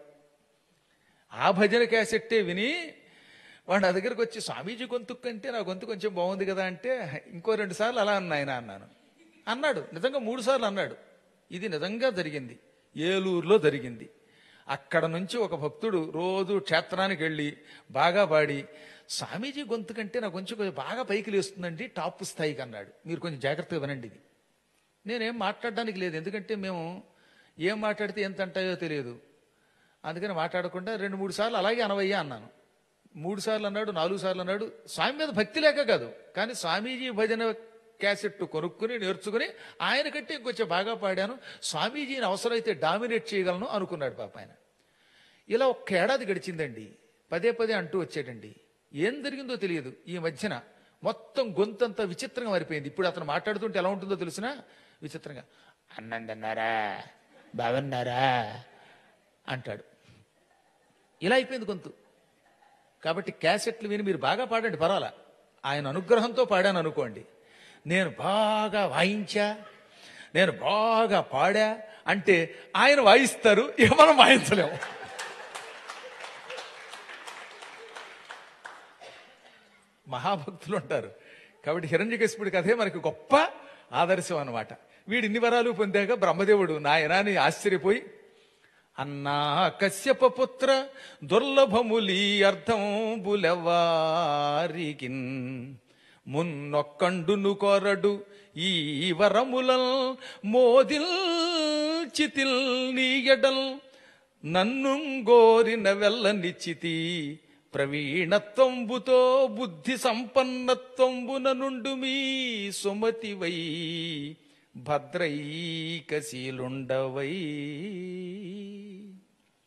ఆ భజన క్యాసెట్టే విని వాడు నా దగ్గరకు వచ్చి స్వామీజీ గొంతు కంటే నా గొంతు కొంచెం బాగుంది కదా అంటే ఇంకో రెండు సార్లు అలా అన్నాయన అన్నాను అన్నాడు నిజంగా మూడు సార్లు అన్నాడు ఇది నిజంగా జరిగింది ఏలూరులో జరిగింది అక్కడ నుంచి ఒక భక్తుడు రోజు క్షేత్రానికి వెళ్ళి బాగా పాడి స్వామీజీ గొంతు కంటే నా కొంచెం కొంచెం బాగా పైకి లేస్తుందండి టాప్ స్థాయికి అన్నాడు మీరు కొంచెం జాగ్రత్తగా వినండి ఇది నేనేం మాట్లాడడానికి లేదు ఎందుకంటే మేము ఏం మాట్లాడితే ఎంత అంటాయో తెలియదు అందుకని మాట్లాడకుండా రెండు మూడు సార్లు అలాగే అనవయ్యా అన్నాను మూడు సార్లు అన్నాడు నాలుగు సార్లు అన్నాడు స్వామి మీద భక్తి లేక కాదు కానీ స్వామీజీ భజన క్యాసెట్ కొనుక్కుని నేర్చుకుని ఆయన కంటే ఇంకొంచెం బాగా పాడాను స్వామీజీని అవసరమైతే డామినేట్ చేయగలను అనుకున్నాడు పాప ఆయన ఇలా ఒక్క ఏడాది గడిచిందండి పదే పదే అంటూ వచ్చాడండి ఏం జరిగిందో తెలియదు ఈ మధ్యన మొత్తం గొంతంతా విచిత్రంగా మారిపోయింది ఇప్పుడు అతను మాట్లాడుతుంటే ఎలా ఉంటుందో తెలిసినా విచిత్రంగా అన్నందన్నారా బాగున్నారా అంటాడు ఇలా అయిపోయింది గొంతు కాబట్టి క్యాసెట్లు విని మీరు బాగా పాడండి పర్వాలా ఆయన అనుగ్రహంతో పాడాను అనుకోండి నేను బాగా వాయించా నేను బాగా పాడా అంటే ఆయన వాయిస్తారు ఇక మనం వాయించలేము మహాభక్తులు ఉంటారు కాబట్టి హిరణ్యకశిపుడి కథే మనకి గొప్ప ఆదర్శం అన్నమాట వీడు ఇన్ని వరాలు పొందాక బ్రహ్మదేవుడు నాయనాని ఆశ్చర్యపోయి అన్నా కశ్యప పుత్ర దుర్లభములి అర్థంబులెవారికిన్ మున్నొక్కండును కోరడు ఈ వరములల్ మోదిల్చితిల్ నీయడల్ నన్ను గోరిన వెల్లనిచ్చితి ప్రవీణత్వంబుతో బుద్ధి సంపన్నత్వంబున నుండు మీ సుమతివై భద్రైకశీలుండవై